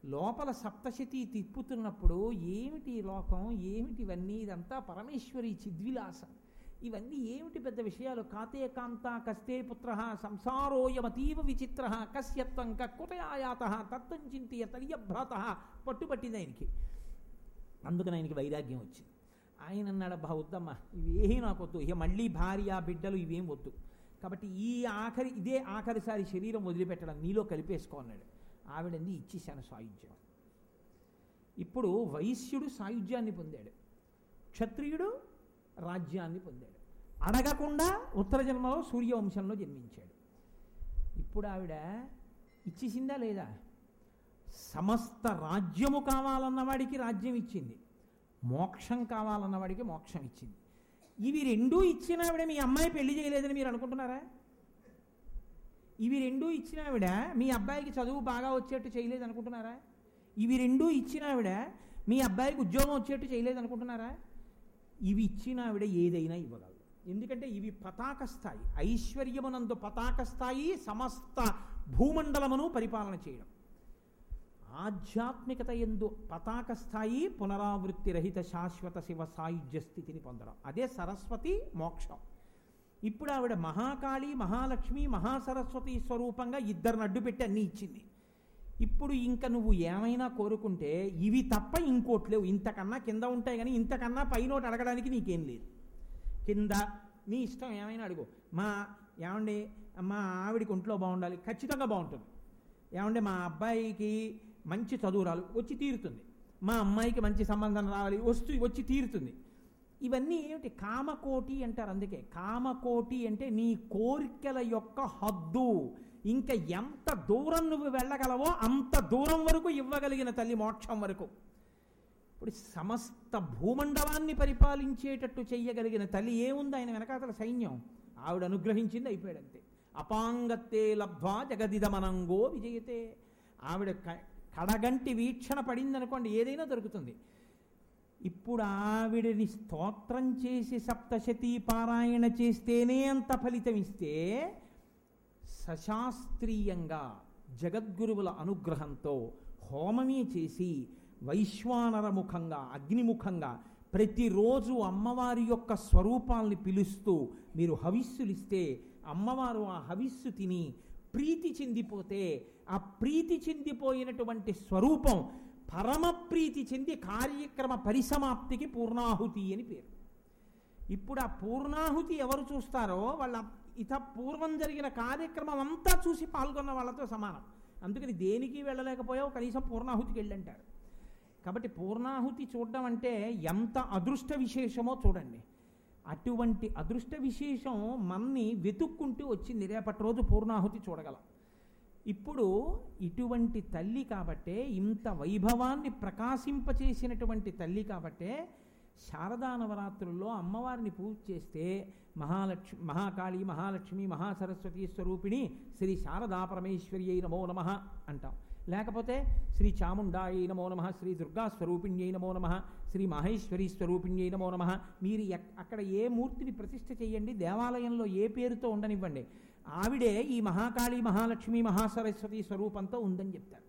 లోపల సప్తశతి తిప్పుతున్నప్పుడు ఏమిటి ఈ లోకం ఏమిటి ఇవన్నీ ఇదంతా పరమేశ్వరి చిద్విలాసం ఇవన్నీ ఏమిటి పెద్ద విషయాలు కాతే కాంత కస్తే పుత్ర సంసారోయమతీవ విచిత్ర కస్యత్వం కక్కుతయాయాత తత్వం చింతియ తల్యభ్రాత పట్టుపట్టింది ఆయనకి అందుకని ఆయనకి వైరాగ్యం వచ్చింది ఆయన అన్నాడు అబ్బా వద్దమ్మా ఇవేమీ నాకు వద్దు ఇక మళ్ళీ భార్య బిడ్డలు ఇవేం వద్దు కాబట్టి ఈ ఆఖరి ఇదే ఆఖరిసారి శరీరం వదిలిపెట్టడం నీలో కలిపేసుకో అన్నాడు ఆవిడంది ఇచ్చేశాను సాయుధ్యం ఇప్పుడు వైశ్యుడు సాయుధ్యాన్ని పొందాడు క్షత్రియుడు రాజ్యాన్ని పొందాడు అడగకుండా ఉత్తర జన్మలో సూర్యవంశంలో జన్మించాడు ఇప్పుడు ఆవిడ ఇచ్చేసిందా లేదా సమస్త రాజ్యము కావాలన్న వాడికి రాజ్యం ఇచ్చింది మోక్షం కావాలన్న వాడికి మోక్షం ఇచ్చింది ఇవి రెండూ ఇచ్చిన ఆవిడ మీ అమ్మాయి పెళ్లి చేయలేదని మీరు అనుకుంటున్నారా ఇవి రెండూ ఇచ్చిన ఆవిడ మీ అబ్బాయికి చదువు బాగా వచ్చేట్టు చేయలేదు అనుకుంటున్నారా ఇవి రెండూ ఇచ్చిన ఆవిడ మీ అబ్బాయికి ఉద్యోగం వచ్చేట్టు చేయలేదు అనుకుంటున్నారా ఇవి ఇచ్చిన ఆవిడ ఏదైనా ఇవ్వగలదు ఎందుకంటే ఇవి పతాక స్థాయి ఐశ్వర్యమునందు పతాక స్థాయి సమస్త భూమండలమును పరిపాలన చేయడం ఆధ్యాత్మికత ఎందు పతాక స్థాయి పునరావృత్తి రహిత శాశ్వత శివ సాయుధ్య స్థితిని పొందడం అదే సరస్వతి మోక్షం ఇప్పుడు ఆవిడ మహాకాళి మహాలక్ష్మి మహాసరస్వతి స్వరూపంగా ఇద్దరిని అడ్డుపెట్టి అన్నీ ఇచ్చింది ఇప్పుడు ఇంకా నువ్వు ఏమైనా కోరుకుంటే ఇవి తప్ప ఇంకోటి లేవు ఇంతకన్నా కింద ఉంటాయి కానీ ఇంతకన్నా పైనోటి అడగడానికి నీకేం లేదు కింద నీ ఇష్టం ఏమైనా అడుగు మా ఏమండి మా ఆవిడికి ఒంట్లో బాగుండాలి ఖచ్చితంగా బాగుంటుంది ఏమంటే మా అబ్బాయికి మంచి చదువు రాలు వచ్చి తీరుతుంది మా అమ్మాయికి మంచి సంబంధం రావాలి వస్తూ వచ్చి తీరుతుంది ఇవన్నీ ఏమిటి కామకోటి అంటారు అందుకే కామకోటి అంటే నీ కోరికల యొక్క హద్దు ఇంకా ఎంత దూరం నువ్వు వెళ్ళగలవో అంత దూరం వరకు ఇవ్వగలిగిన తల్లి మోక్షం వరకు ఇప్పుడు సమస్త భూమండలాన్ని పరిపాలించేటట్టు చెయ్యగలిగిన తల్లి ఏముంది ఆయన వెనకాతల సైన్యం ఆవిడ అనుగ్రహించింది అయిపోయాడు అంతే అపాంగత్తే లబ్ధ్వా జగదిదమనంగో విజయతే ఆవిడ క- కడగంటి వీక్షణ పడిందనుకోండి ఏదైనా దొరుకుతుంది ఇప్పుడు ఆవిడని స్తోత్రం చేసి సప్తశతీ పారాయణ చేస్తేనే అంత ఫలితం ఇస్తే సశాస్త్రీయంగా జగద్గురువుల అనుగ్రహంతో హోమమే చేసి వైశ్వానర ముఖంగా అగ్నిముఖంగా ప్రతిరోజు అమ్మవారి యొక్క స్వరూపాల్ని పిలుస్తూ మీరు హవిస్సులిస్తే అమ్మవారు ఆ హవిస్సు తిని ప్రీతి చెందిపోతే ఆ ప్రీతి చెందిపోయినటువంటి స్వరూపం పరమ ప్రీతి చెంది కార్యక్రమ పరిసమాప్తికి పూర్ణాహుతి అని పేరు ఇప్పుడు ఆ పూర్ణాహుతి ఎవరు చూస్తారో వాళ్ళ ఇత పూర్వం జరిగిన కార్యక్రమం అంతా చూసి పాల్గొన్న వాళ్ళతో సమానం అందుకని దేనికి వెళ్ళలేకపోయావు కనీసం పూర్ణాహుతికి వెళ్ళంటారు కాబట్టి పూర్ణాహుతి చూడడం అంటే ఎంత అదృష్ట విశేషమో చూడండి అటువంటి అదృష్ట విశేషం మన్ని వెతుక్కుంటూ వచ్చింది రేపటి రోజు పూర్ణాహుతి చూడగలం ఇప్పుడు ఇటువంటి తల్లి కాబట్టే ఇంత వైభవాన్ని ప్రకాశింపచేసినటువంటి తల్లి కాబట్టే శారదా నవరాత్రుల్లో అమ్మవారిని పూజ చేస్తే మహాలక్ష్మి మహాకాళి మహాలక్ష్మి మహాసరస్వతి స్వరూపిణి శ్రీ శారదా పరమేశ్వరి అయి నమో నమ అంటాం లేకపోతే శ్రీ చాముండాయ నమో నమ శ్రీ దుర్గా స్వరూపిణ్యై నమో నమ శ్రీ మహేశ్వరి స్వరూపిణ్యై నమో నమ మీరు ఎక్- అక్కడ ఏ మూర్తిని ప్రతిష్ఠ చేయండి దేవాలయంలో ఏ పేరుతో ఉండనివ్వండి ఆవిడే ఈ మహాకాళి మహాలక్ష్మి మహాసరస్వతి స్వరూపంతో ఉందని చెప్తారు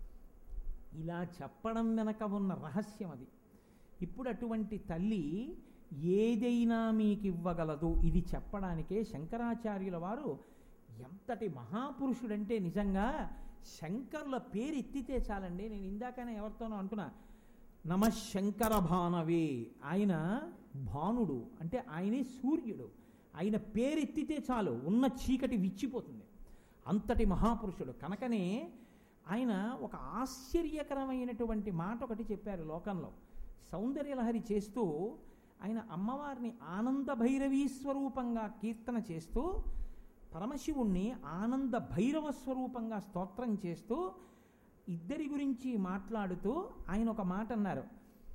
ఇలా చెప్పడం వెనక ఉన్న రహస్యం అది ఇప్పుడు అటువంటి తల్లి ఏదైనా మీకు ఇవ్వగలదు ఇది చెప్పడానికే శంకరాచార్యుల వారు ఎంతటి మహాపురుషుడంటే నిజంగా శంకరుల పేరు ఎత్తితే చాలండి నేను ఇందాకనే ఎవరితోనో అంటున్నా నమ శంకర భానవే ఆయన భానుడు అంటే ఆయనే సూర్యుడు ఆయన పేరెత్తితే చాలు ఉన్న చీకటి విచ్చిపోతుంది అంతటి మహాపురుషుడు కనుకనే ఆయన ఒక ఆశ్చర్యకరమైనటువంటి మాట ఒకటి చెప్పారు లోకంలో సౌందర్యలహరి చేస్తూ ఆయన అమ్మవారిని ఆనంద భైరవీ స్వరూపంగా కీర్తన చేస్తూ పరమశివుణ్ణి ఆనంద భైరవ స్వరూపంగా స్తోత్రం చేస్తూ ఇద్దరి గురించి మాట్లాడుతూ ఆయన ఒక మాట అన్నారు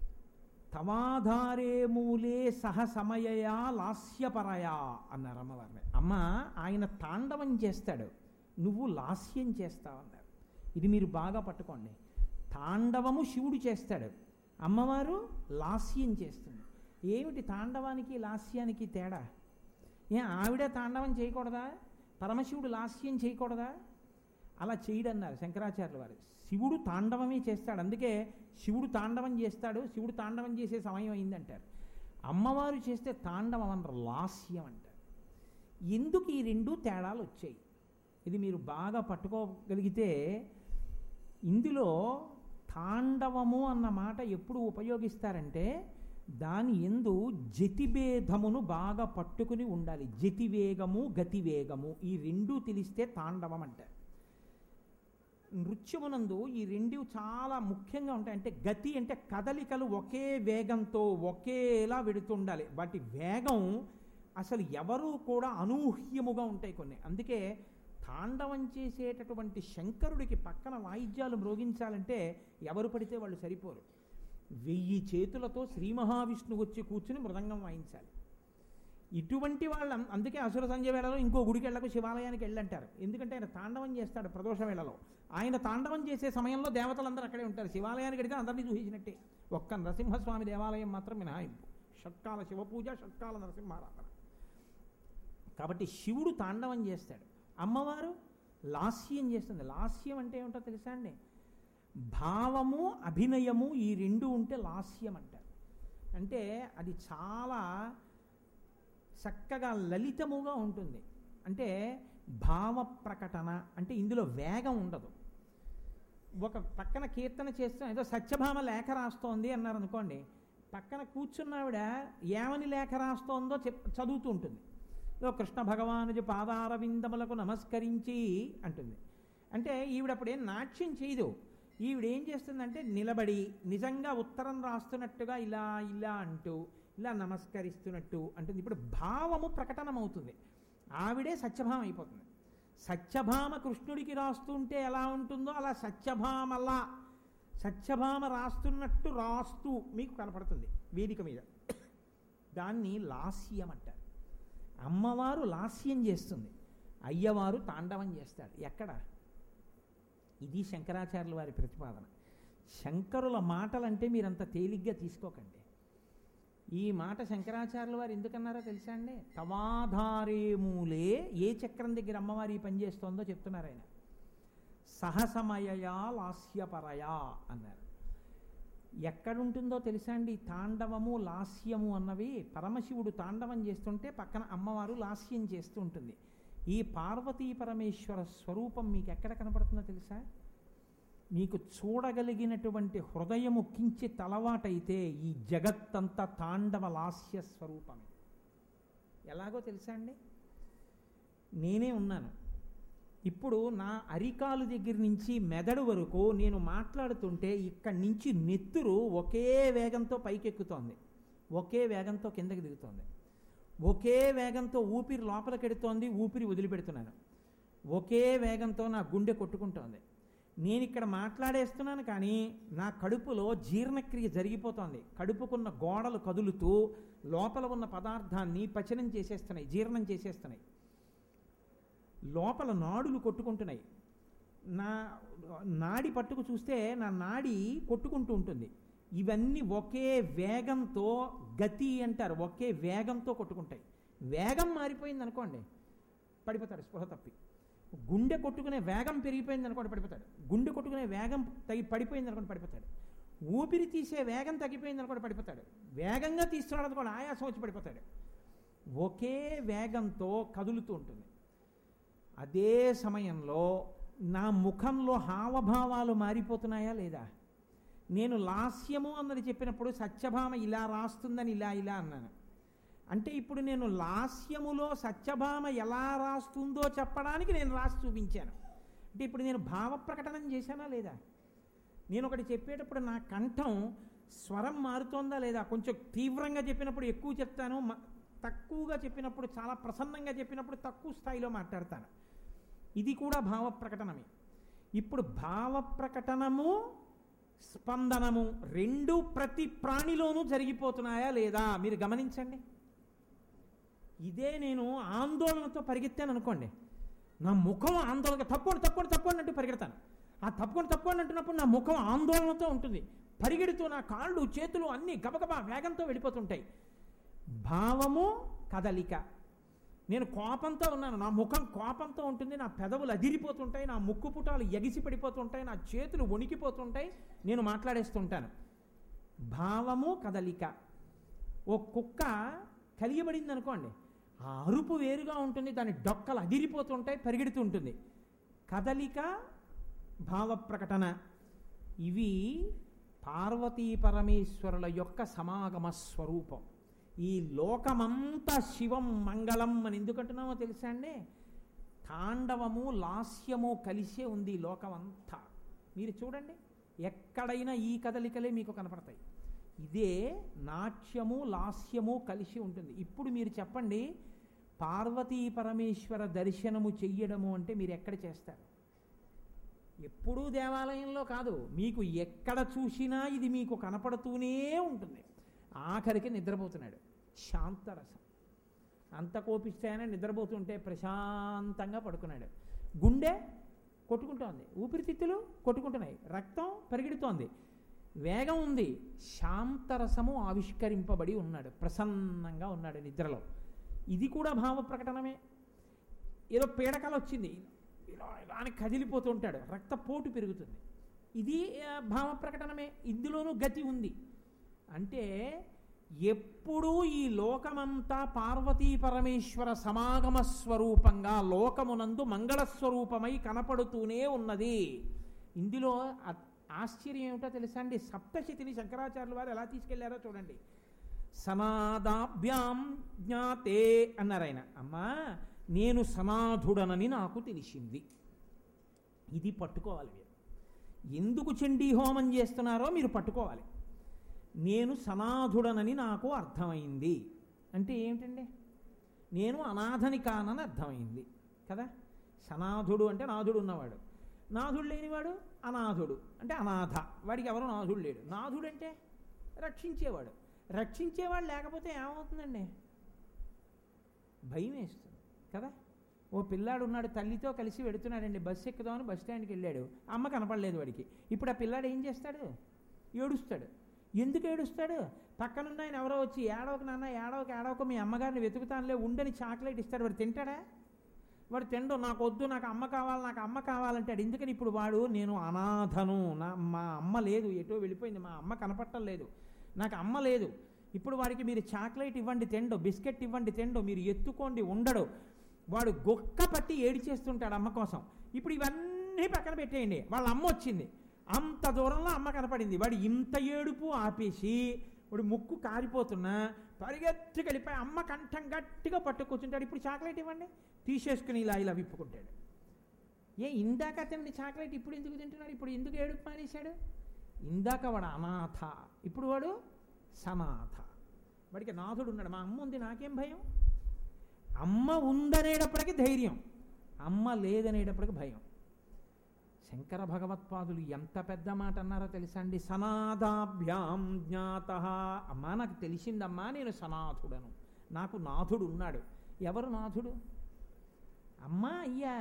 తవాధారే మూలే సహ సమయయా లాస్యపరయా అన్నారు అమ్మవారిని అమ్మ ఆయన తాండవం చేస్తాడు నువ్వు లాస్యం చేస్తావన్నారు ఇది మీరు బాగా పట్టుకోండి తాండవము శివుడు చేస్తాడు అమ్మవారు లాస్యం చేస్తుంది ఏమిటి తాండవానికి లాస్యానికి తేడా ఏ ఆవిడే తాండవం చేయకూడదా పరమశివుడు లాస్యం చేయకూడదా అలా చేయడన్నారు శంకరాచార్యుల వారు శివుడు తాండవమే చేస్తాడు అందుకే శివుడు తాండవం చేస్తాడు శివుడు తాండవం చేసే సమయం అయిందంటారు అమ్మవారు చేస్తే తాండవం అంటారు లాస్యం అంటారు ఎందుకు ఈ రెండు తేడాలు వచ్చాయి ఇది మీరు బాగా పట్టుకోగలిగితే ఇందులో తాండవము అన్న మాట ఎప్పుడు ఉపయోగిస్తారంటే దాని ఎందు జతిభేదమును బాగా పట్టుకుని ఉండాలి జతివేగము గతివేగము ఈ రెండూ తెలిస్తే తాండవం అంటారు నృత్యమునందు ఈ రెండు చాలా ముఖ్యంగా ఉంటాయి అంటే గతి అంటే కదలికలు ఒకే వేగంతో ఒకేలా వెడుతుండాలి వాటి వేగం అసలు ఎవరు కూడా అనూహ్యముగా ఉంటాయి కొన్ని అందుకే తాండవం చేసేటటువంటి శంకరుడికి పక్కన వాయిద్యాలు మ్రోగించాలంటే ఎవరు పడితే వాళ్ళు సరిపోరు వెయ్యి చేతులతో శ్రీ మహావిష్ణువు వచ్చి కూర్చుని మృదంగం వాయించాలి ఇటువంటి వాళ్ళ అందుకే అసుర సంధ్య వేళలో ఇంకో గుడికి వెళ్ళకు శివాలయానికి వెళ్ళంటారు ఎందుకంటే ఆయన తాండవం చేస్తాడు ప్రదోష వేళలో ఆయన తాండవం చేసే సమయంలో దేవతలందరూ అక్కడే ఉంటారు శివాలయానికి వెడితే అందరినీ చూసేసినట్టే ఒక్క నరసింహస్వామి దేవాలయం మాత్రం మినహాయింపు షట్కాల శివపూజ షట్కాల నరసింహారాధన కాబట్టి శివుడు తాండవం చేస్తాడు అమ్మవారు లాస్యం చేస్తుంది లాస్యం అంటే ఏమిటో తెలుసా అండి భావము అభినయము ఈ రెండు ఉంటే లాస్యం అంటారు అంటే అది చాలా చక్కగా లలితముగా ఉంటుంది అంటే భావ ప్రకటన అంటే ఇందులో వేగం ఉండదు ఒక పక్కన కీర్తన చేస్తున్న ఏదో సత్యభామ లేఖ రాస్తోంది అన్నారు అనుకోండి పక్కన కూర్చున్నావిడ ఏమని లేఖ రాస్తోందో చెప్ చదువుతూ ఉంటుంది ఏదో కృష్ణ భగవానుడి పాదారవిందములకు నమస్కరించి అంటుంది అంటే ఈవిడప్పుడు ఏం నాట్యం చేయదు ఈవిడ ఏం చేస్తుందంటే నిలబడి నిజంగా ఉత్తరం రాస్తున్నట్టుగా ఇలా ఇలా అంటూ ఇలా నమస్కరిస్తున్నట్టు అంటుంది ఇప్పుడు భావము ప్రకటనమవుతుంది ఆవిడే సత్యభామ అయిపోతుంది సత్యభామ కృష్ణుడికి రాస్తుంటే ఎలా ఉంటుందో అలా సత్యభామలా సత్యభామ రాస్తున్నట్టు రాస్తూ మీకు కనపడుతుంది వేదిక మీద దాన్ని లాస్యం అంటారు అమ్మవారు లాస్యం చేస్తుంది అయ్యవారు తాండవం చేస్తాడు ఎక్కడ ఇది శంకరాచార్యుల వారి ప్రతిపాదన శంకరుల మాటలంటే మీరంత తేలిగ్గా తీసుకోకండి ఈ మాట శంకరాచార్యుల వారు ఎందుకన్నారో తెలుసా అండి తవాధారేమూలే ఏ చక్రం దగ్గర అమ్మవారి ఈ పని చేస్తోందో చెప్తున్నారు ఆయన సహసమయయా లాస్యపరయా అన్నారు ఎక్కడుంటుందో తెలుసా అండి ఈ తాండవము లాస్యము అన్నవి పరమశివుడు తాండవం చేస్తుంటే పక్కన అమ్మవారు లాస్యం చేస్తూ ఉంటుంది ఈ పార్వతీ పరమేశ్వర స్వరూపం మీకు ఎక్కడ కనపడుతుందో తెలుసా మీకు చూడగలిగినటువంటి హృదయము కించిత్ అలవాటైతే ఈ జగత్తంతా తాండవ లాస్య స్వరూపమే ఎలాగో తెలుసా అండి నేనే ఉన్నాను ఇప్పుడు నా అరికాలు దగ్గర నుంచి మెదడు వరకు నేను మాట్లాడుతుంటే ఇక్కడి నుంచి నెత్తురు ఒకే వేగంతో పైకెక్కుతోంది ఒకే వేగంతో కిందకి దిగుతోంది ఒకే వేగంతో ఊపిరి లోపలికెడుతోంది ఊపిరి వదిలిపెడుతున్నాను ఒకే వేగంతో నా గుండె కొట్టుకుంటోంది నేను ఇక్కడ మాట్లాడేస్తున్నాను కానీ నా కడుపులో జీర్ణక్రియ జరిగిపోతోంది కడుపుకున్న గోడలు కదులుతూ లోపల ఉన్న పదార్థాన్ని పచనం చేసేస్తున్నాయి జీర్ణం చేసేస్తున్నాయి లోపల నాడులు కొట్టుకుంటున్నాయి నా నాడి పట్టుకు చూస్తే నా నాడి కొట్టుకుంటూ ఉంటుంది ఇవన్నీ ఒకే వేగంతో గతి అంటారు ఒకే వేగంతో కొట్టుకుంటాయి వేగం మారిపోయింది అనుకోండి పడిపోతాడు స్పృహ తప్పి గుండె కొట్టుకునే వేగం పెరిగిపోయింది అనుకోండి పడిపోతాడు గుండె కొట్టుకునే వేగం తగి పడిపోయింది అనుకోండి పడిపోతాడు ఊపిరి తీసే వేగం తగ్గిపోయింది అనుకోండి పడిపోతాడు వేగంగా తీస్తున్నాడు అనుకోండి ఆయాసం వచ్చి పడిపోతాడు ఒకే వేగంతో కదులుతూ ఉంటుంది అదే సమయంలో నా ముఖంలో హావభావాలు మారిపోతున్నాయా లేదా నేను లాస్యము అన్నది చెప్పినప్పుడు సత్యభామ ఇలా రాస్తుందని ఇలా ఇలా అన్నాను అంటే ఇప్పుడు నేను లాస్యములో సత్యభామ ఎలా రాస్తుందో చెప్పడానికి నేను రాసి చూపించాను అంటే ఇప్పుడు నేను భావ ప్రకటన చేశానా లేదా నేను ఒకటి చెప్పేటప్పుడు నా కంఠం స్వరం మారుతోందా లేదా కొంచెం తీవ్రంగా చెప్పినప్పుడు ఎక్కువ చెప్తాను మ- తక్కువగా చెప్పినప్పుడు చాలా ప్రసన్నంగా చెప్పినప్పుడు తక్కువ స్థాయిలో మాట్లాడతాను ఇది కూడా భావ ప్రకటనమే ఇప్పుడు భావ ప్రకటనము స్పందనము రెండు ప్రతి ప్రాణిలోనూ జరిగిపోతున్నాయా లేదా మీరు గమనించండి ఇదే నేను ఆందోళనతో పరిగెత్తాను అనుకోండి నా ముఖం ఆందోళన తప్పకుండా తప్పకుండా తప్పకుండా అంటూ పరిగెడతాను ఆ తప్పకుండా తప్పకుండా అంటున్నప్పుడు నా ముఖం ఆందోళనతో ఉంటుంది పరిగెడుతూ నా కాళ్ళు చేతులు అన్నీ గబగబా వేగంతో వెళ్ళిపోతుంటాయి భావము కదలిక నేను కోపంతో ఉన్నాను నా ముఖం కోపంతో ఉంటుంది నా పెదవులు అదిరిపోతుంటాయి నా ముక్కు పుటాలు ఎగిసి పడిపోతుంటాయి నా చేతులు వణికిపోతుంటాయి నేను మాట్లాడేస్తుంటాను భావము కదలిక ఓ కుక్క కలియబడింది అనుకోండి ఆ అరుపు వేరుగా ఉంటుంది దాని డొక్కలు అదిరిపోతుంటాయి పరిగెడుతూ ఉంటుంది కదలిక భావ ప్రకటన ఇవి పార్వతీ పరమేశ్వరుల యొక్క సమాగమ స్వరూపం ఈ లోకమంతా శివం మంగళం అని ఎందుకంటున్నామో తెలుసా అండి తాండవము లాస్యము కలిసే ఉంది ఈ లోకమంతా మీరు చూడండి ఎక్కడైనా ఈ కదలికలే మీకు కనపడతాయి ఇదే నాట్యము లాస్యము కలిసి ఉంటుంది ఇప్పుడు మీరు చెప్పండి పార్వతీ పరమేశ్వర దర్శనము చెయ్యడము అంటే మీరు ఎక్కడ చేస్తారు ఎప్పుడూ దేవాలయంలో కాదు మీకు ఎక్కడ చూసినా ఇది మీకు కనపడుతూనే ఉంటుంది ఆఖరికి నిద్రపోతున్నాడు శాంతరసం అంత కోపిస్తాయని నిద్రపోతుంటే ప్రశాంతంగా పడుకున్నాడు గుండె కొట్టుకుంటోంది ఊపిరితిత్తులు కొట్టుకుంటున్నాయి రక్తం పరిగెడుతోంది వేగం ఉంది శాంతరసము ఆవిష్కరింపబడి ఉన్నాడు ప్రసన్నంగా ఉన్నాడు నిద్రలో ఇది కూడా భావ ప్రకటనమే ఏదో పీడకల వచ్చింది ఇలా ఇలా అని కదిలిపోతూ ఉంటాడు రక్తపోటు పెరుగుతుంది ఇది ఆ, భావ ప్రకటనమే ఇందులోనూ గతి ఉంది అంటే ఎప్పుడూ ఈ లోకమంతా పార్వతీ పరమేశ్వర సమాగమ స్వరూపంగా లోకమునందు మంగళస్వరూపమై కనపడుతూనే ఉన్నది ఇందులో ఆ- ఆశ్చర్యం ఏమిటో తెలుసా అండి సప్తశతిని శంకరాచార్యుల వారు ఎలా తీసుకెళ్లారో చూడండి సనాదాభ్యాం జ్ఞాతే అన్నారు ఆయన అమ్మా నేను సనాథుడనని నాకు తెలిసింది ఇది పట్టుకోవాలి మీరు ఎందుకు చండీ హోమం చేస్తున్నారో మీరు పట్టుకోవాలి నేను సనాథుడనని నాకు అర్థమైంది అంటే ఏమిటండి నేను అనాథని కానని అర్థమైంది కదా సనాథుడు అంటే నాథుడు ఉన్నవాడు నాథుడు లేనివాడు అనాథుడు అంటే అనాథ వాడికి ఎవరు నాథుడు లేడు నాథుడు అంటే రక్షించేవాడు రక్షించేవాడు లేకపోతే ఏమవుతుందండి భయం వేస్తుంది కదా ఓ పిల్లాడు ఉన్నాడు తల్లితో కలిసి వెడుతున్నాడండి బస్సు ఎక్కుదామని బస్ స్టాండ్కి వెళ్ళాడు అమ్మ కనపడలేదు వాడికి ఇప్పుడు ఆ పిల్లాడు ఏం చేస్తాడు ఏడుస్తాడు ఎందుకు ఏడుస్తాడు పక్కనున్న ఆయన ఎవరో వచ్చి ఏడవకు నాన్న ఏడవకు ఏడవకు మీ అమ్మగారిని వెతుకుతానులే ఉండని చాక్లెట్ ఇస్తాడు వాడు తింటాడా వాడు తిండు నాకు వద్దు నాకు అమ్మ కావాలి నాకు అమ్మ కావాలంటాడు ఎందుకని ఇప్పుడు వాడు నేను అనాథను నా మా అమ్మ లేదు ఎటో వెళ్ళిపోయింది మా అమ్మ కనపట్టం లేదు నాకు అమ్మ లేదు ఇప్పుడు వాడికి మీరు చాక్లెట్ ఇవ్వండి తిండు బిస్కెట్ ఇవ్వండి తిండు మీరు ఎత్తుకోండి ఉండడు వాడు గొక్క పట్టి ఏడి చేస్తుంటాడు అమ్మ కోసం ఇప్పుడు ఇవన్నీ పక్కన పెట్టేయండి వాళ్ళ అమ్మ వచ్చింది అంత దూరంలో అమ్మ కనపడింది వాడు ఇంత ఏడుపు ఆపేసి వాడు ముక్కు కారిపోతున్నా పరిగెత్తుకు వెళ్ళిపోయి అమ్మ కంఠం గట్టిగా పట్టు కూర్చుంటాడు ఇప్పుడు చాక్లెట్ ఇవ్వండి తీసేసుకుని ఇలా ఇలా విప్పుకుంటాడు ఏ ఇందాక అతన్ని చాక్లెట్ ఇప్పుడు ఎందుకు తింటున్నాడు ఇప్పుడు ఎందుకు ఏడుపు మానేశాడు ఇందాక వాడు అనాథ ఇప్పుడు వాడు సనాథ వాడికి నాథుడు ఉన్నాడు మా అమ్మ ఉంది నాకేం భయం అమ్మ ఉందనేటప్పటికి ధైర్యం అమ్మ లేదనేటప్పటికి భయం శంకర భగవత్పాదులు ఎంత పెద్ద మాట అన్నారో తెలుసా అండి సనాదాభ్యాం జ్ఞాత అమ్మా నాకు తెలిసిందమ్మా నేను సనాథుడను నాకు నాథుడు ఉన్నాడు ఎవరు నాథుడు అమ్మా అయ్యా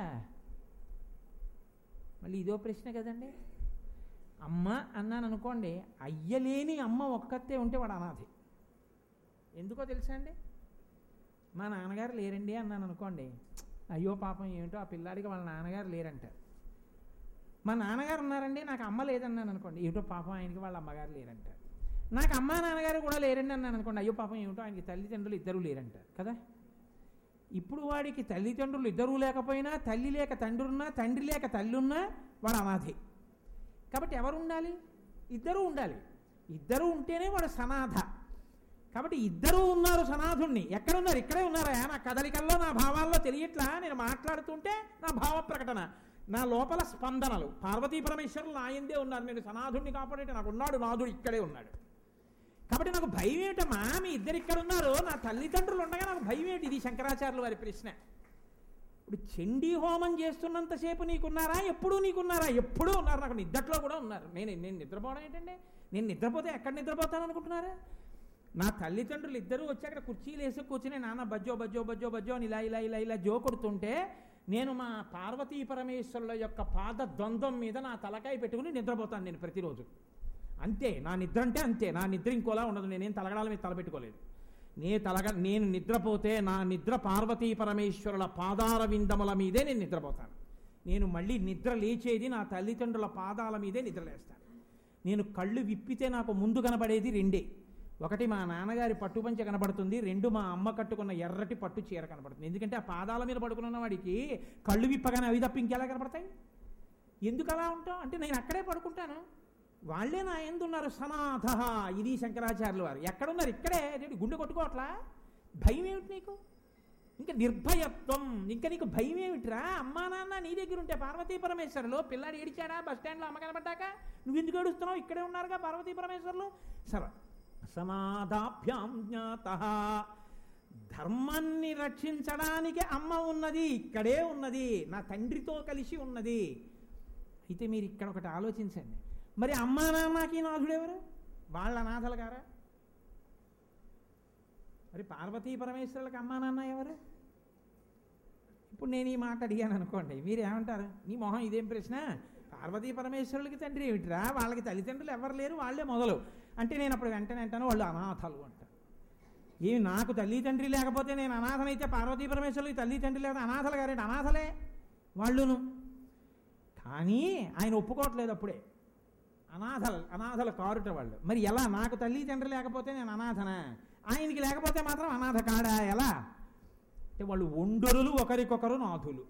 మళ్ళీ ఇదో ప్రశ్న కదండి అమ్మ అన్నాను అనుకోండి అయ్యలేని అమ్మ ఒక్కతే ఉంటే వాడు అనాథి ఎందుకో తెలుసా అండి మా నాన్నగారు లేరండి అన్నాను అనుకోండి అయ్యో పాపం ఏమిటో ఆ పిల్లాడికి వాళ్ళ నాన్నగారు లేరంటారు మా నాన్నగారు ఉన్నారండి నాకు అమ్మ లేదన్నాను అనుకోండి ఏమిటో పాపం ఆయనకి వాళ్ళ అమ్మగారు లేరంటారు నాకు అమ్మ నాన్నగారు కూడా లేరండి అన్నాను అనుకోండి అయ్యో పాపం ఏమిటో ఆయనకి తల్లిదండ్రులు ఇద్దరు లేరంటారు కదా ఇప్పుడు వాడికి తల్లిదండ్రులు ఇద్దరూ లేకపోయినా తల్లి లేక తండ్రి ఉన్నా తండ్రి లేక తల్లి ఉన్నా వాడు అనాథే కాబట్టి ఎవరు ఉండాలి ఇద్దరూ ఉండాలి ఇద్దరూ ఉంటేనే వాడు సనాథ కాబట్టి ఇద్దరూ ఉన్నారు సనాథుణ్ణి ఎక్కడున్నారు ఇక్కడే ఉన్నారా నా కదలికల్లో నా భావాల్లో తెలియట్లా నేను మాట్లాడుతుంటే నా భావ ప్రకటన నా లోపల స్పందనలు పార్వతీ పరమేశ్వరులు నాయందే ఉన్నారు నేను సనాథుణ్ణి కాపాడేట నాకు ఉన్నాడు నాథుడు ఇక్కడే ఉన్నాడు కాబట్టి నాకు భయం ఏమిటమ్మా మీ ఇద్దరు ఇక్కడ ఉన్నారు నా తల్లిదండ్రులు ఉండగా నాకు భయం ఏంటి ఇది శంకరాచార్యుల వారి ప్రశ్న ఇప్పుడు చండీ హోమం చేస్తున్నంతసేపు నీకున్నారా ఎప్పుడూ నీకున్నారా ఎప్పుడూ ఉన్నారు నాకు నిద్దట్లో కూడా ఉన్నారు నేను నేను నిద్రపోవడం ఏంటండి నేను నిద్రపోతే ఎక్కడ నిద్రపోతాను అనుకుంటున్నారా నా తల్లిదండ్రులు ఇద్దరూ వచ్చి అక్కడ కుర్చీలు వేసి కూర్చుని నాన్న బజ్జో బజ్జో బజ్జో బజ్జో అని ఇలా ఇలా ఇలా ఇలా జో కొడుతుంటే నేను మా పార్వతీ పరమేశ్వరుల యొక్క పాద ద్వంద్వం మీద నా తలకాయ పెట్టుకుని నిద్రపోతాను నేను ప్రతిరోజు అంతే నా నిద్ర అంటే అంతే నా నిద్ర ఇంకోలా ఉండదు నేనేం తలగడాల మీద తలపెట్టుకోలేదు నే తలగ నేను నిద్రపోతే నా నిద్ర పార్వతీ పరమేశ్వరుల పాదార విందముల మీదే నేను నిద్రపోతాను నేను మళ్ళీ నిద్ర లేచేది నా తల్లిదండ్రుల పాదాల మీదే నిద్రలేస్తాను నేను కళ్ళు విప్పితే నాకు ముందు కనబడేది రెండే ఒకటి మా నాన్నగారి పట్టుపంచ కనబడుతుంది రెండు మా అమ్మ కట్టుకున్న ఎర్రటి పట్టు చీర కనబడుతుంది ఎందుకంటే ఆ పాదాల మీద పడుకున్న వాడికి కళ్ళు విప్పగానే అవి తప్ప ఇంకెలా కనబడతాయి ఎందుకు అలా ఉంటాం అంటే నేను అక్కడే పడుకుంటాను వాళ్ళే నా ఎందున్నారు సనాథ ఇది శంకరాచార్యుల వారు ఎక్కడున్నారు ఇక్కడే అదేంటి గుండె కొట్టుకోవట్లా భయం ఏమిటి నీకు ఇంకా నిర్భయత్వం ఇంకా నీకు భయం ఏమిట్రా అమ్మా నాన్న నీ దగ్గర ఉంటే పార్వతీ పరమేశ్వరులు పిల్లాడు ఏడిచాడా బస్ స్టాండ్లో అమ్మ కనబడ్డాక నువ్వు ఎందుకు ఏడుస్తున్నావు ఇక్కడే ఉన్నారుగా పార్వతీ పరమేశ్వరులు సర సమాధాభ్యాం జ్ఞాత ధర్మాన్ని రక్షించడానికి అమ్మ ఉన్నది ఇక్కడే ఉన్నది నా తండ్రితో కలిసి ఉన్నది అయితే మీరు ఇక్కడ ఒకటి ఆలోచించండి మరి అమ్మా నాన్నకి నాథుడెవరు వాళ్ళ నాథలు గారా మరి పార్వతీ పరమేశ్వరులకు అమ్మా నాన్న ఎవరు ఇప్పుడు నేను ఈ మాట అడిగాను అనుకోండి మీరు ఏమంటారు నీ మొహం ఇదేం ప్రశ్న పార్వతీ పరమేశ్వరులకి తండ్రి ఏమిటిరా వాళ్ళకి తల్లిదండ్రులు ఎవరు లేరు వాళ్ళే మొదలు అంటే నేను అప్పుడు వెంటనే అంటాను వాళ్ళు అనాథలు అంటారు ఏమి నాకు తల్లి తండ్రి లేకపోతే నేను అనాథనైతే పార్వతీ పరమేశ్వరులకి తల్లి తండ్రి లేకపోతే అనాథలు గారేంటి అనాథలే వాళ్ళును కానీ ఆయన ఒప్పుకోవట్లేదు అప్పుడే అనాథలు అనాథలు కారుట వాళ్ళు మరి ఎలా నాకు తల్లి తండ్రి లేకపోతే నేను అనాథనా ఆయనకి లేకపోతే మాత్రం అనాథ కాడా ఎలా అంటే వాళ్ళు ఒండరులు ఒకరికొకరు నాథులు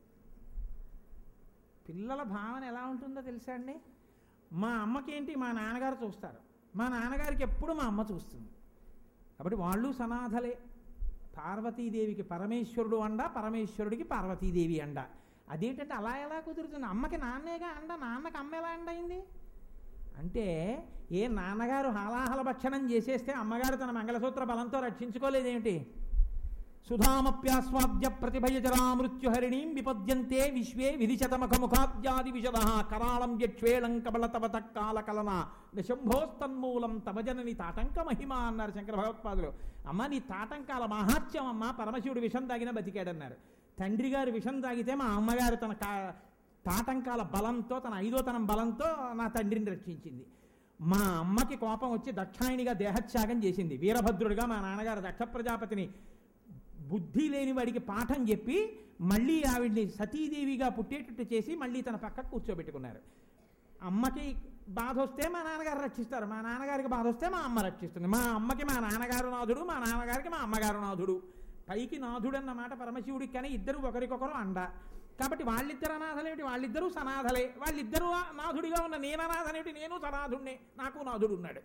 పిల్లల భావన ఎలా ఉంటుందో తెలుసా అండి మా అమ్మకేంటి మా నాన్నగారు చూస్తారు మా నాన్నగారికి ఎప్పుడు మా అమ్మ చూస్తుంది కాబట్టి వాళ్ళు సనాథలే పార్వతీదేవికి పరమేశ్వరుడు అండ పరమేశ్వరుడికి పార్వతీదేవి అండ అదేంటంటే అలా ఎలా కుదురుతుంది అమ్మకి నాన్నేగా అండ నాన్నకి అమ్మ ఎలా అండ అయింది అంటే ఏ నాన్నగారు హాలాహల భక్షణం చేసేస్తే అమ్మగారు తన మంగళసూత్ర బలంతో రక్షించుకోలేదేమిటి సుధామప్యాస్వాద్య ప్రతిభయజరా మృత్యుహరిణీం విపద్యంతే విశ్వే విధిశతమఖముఖాద్యాది విశద కరాళం యక్షేళం కబలతవత కాల కలన శంభోస్తన్మూలం తవ జనని తాటంక మహిమ అన్నారు శంకర భగవత్పాదులు అమ్మ నీ తాటంకాల మహాత్యం అమ్మ పరమశివుడు విషం తాగిన బతికాడన్నారు తండ్రి గారు విషం తాగితే మా అమ్మగారు తన కా తాటంకాల బలంతో తన ఐదోతనం బలంతో నా తండ్రిని రక్షించింది మా అమ్మకి కోపం వచ్చి దక్షాయినిగా దేహత్యాగం చేసింది వీరభద్రుడిగా మా నాన్నగారు దక్ష ప్రజాపతిని బుద్ధి లేని వాడికి పాఠం చెప్పి మళ్ళీ ఆవిడ్ని సతీదేవిగా పుట్టేటట్టు చేసి మళ్ళీ తన పక్కకు కూర్చోబెట్టుకున్నారు అమ్మకి బాధ వస్తే మా నాన్నగారు రక్షిస్తారు మా నాన్నగారికి బాధ వస్తే మా అమ్మ రక్షిస్తుంది మా అమ్మకి మా నాన్నగారు నాథుడు మా నాన్నగారికి మా అమ్మగారు నాథుడు పైకి నాథుడు అన్న మాట పరమశివుడికి కానీ ఇద్దరు ఒకరికొకరు అండ కాబట్టి వాళ్ళిద్దరు అనాథలేమిటి వాళ్ళిద్దరూ సనాథలే వాళ్ళిద్దరూ నాథుడిగా ఉన్న నేను అనాథనేమిటి నేను సనాథుడినే నాకు నాథుడు ఉన్నాడు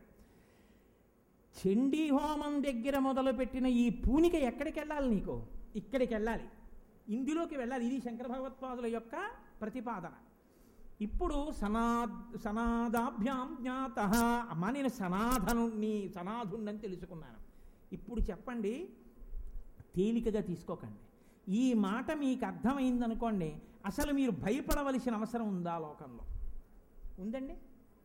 చండీ హోమం దగ్గర మొదలుపెట్టిన ఈ పూనిక ఎక్కడికి వెళ్ళాలి నీకు ఇక్కడికి వెళ్ళాలి ఇందులోకి వెళ్ళాలి ఇది శంకర భగవత్పాదుల యొక్క ప్రతిపాదన ఇప్పుడు సనా సనాదాభ్యాం జ్ఞాత అమ్మా నేను సనాధనుణ్ణి సనాధుణ్ణని తెలుసుకున్నాను ఇప్పుడు చెప్పండి తేలికగా తీసుకోకండి ఈ మాట మీకు అర్థమైందనుకోండి అసలు మీరు భయపడవలసిన అవసరం ఉందా లోకంలో ఉందండి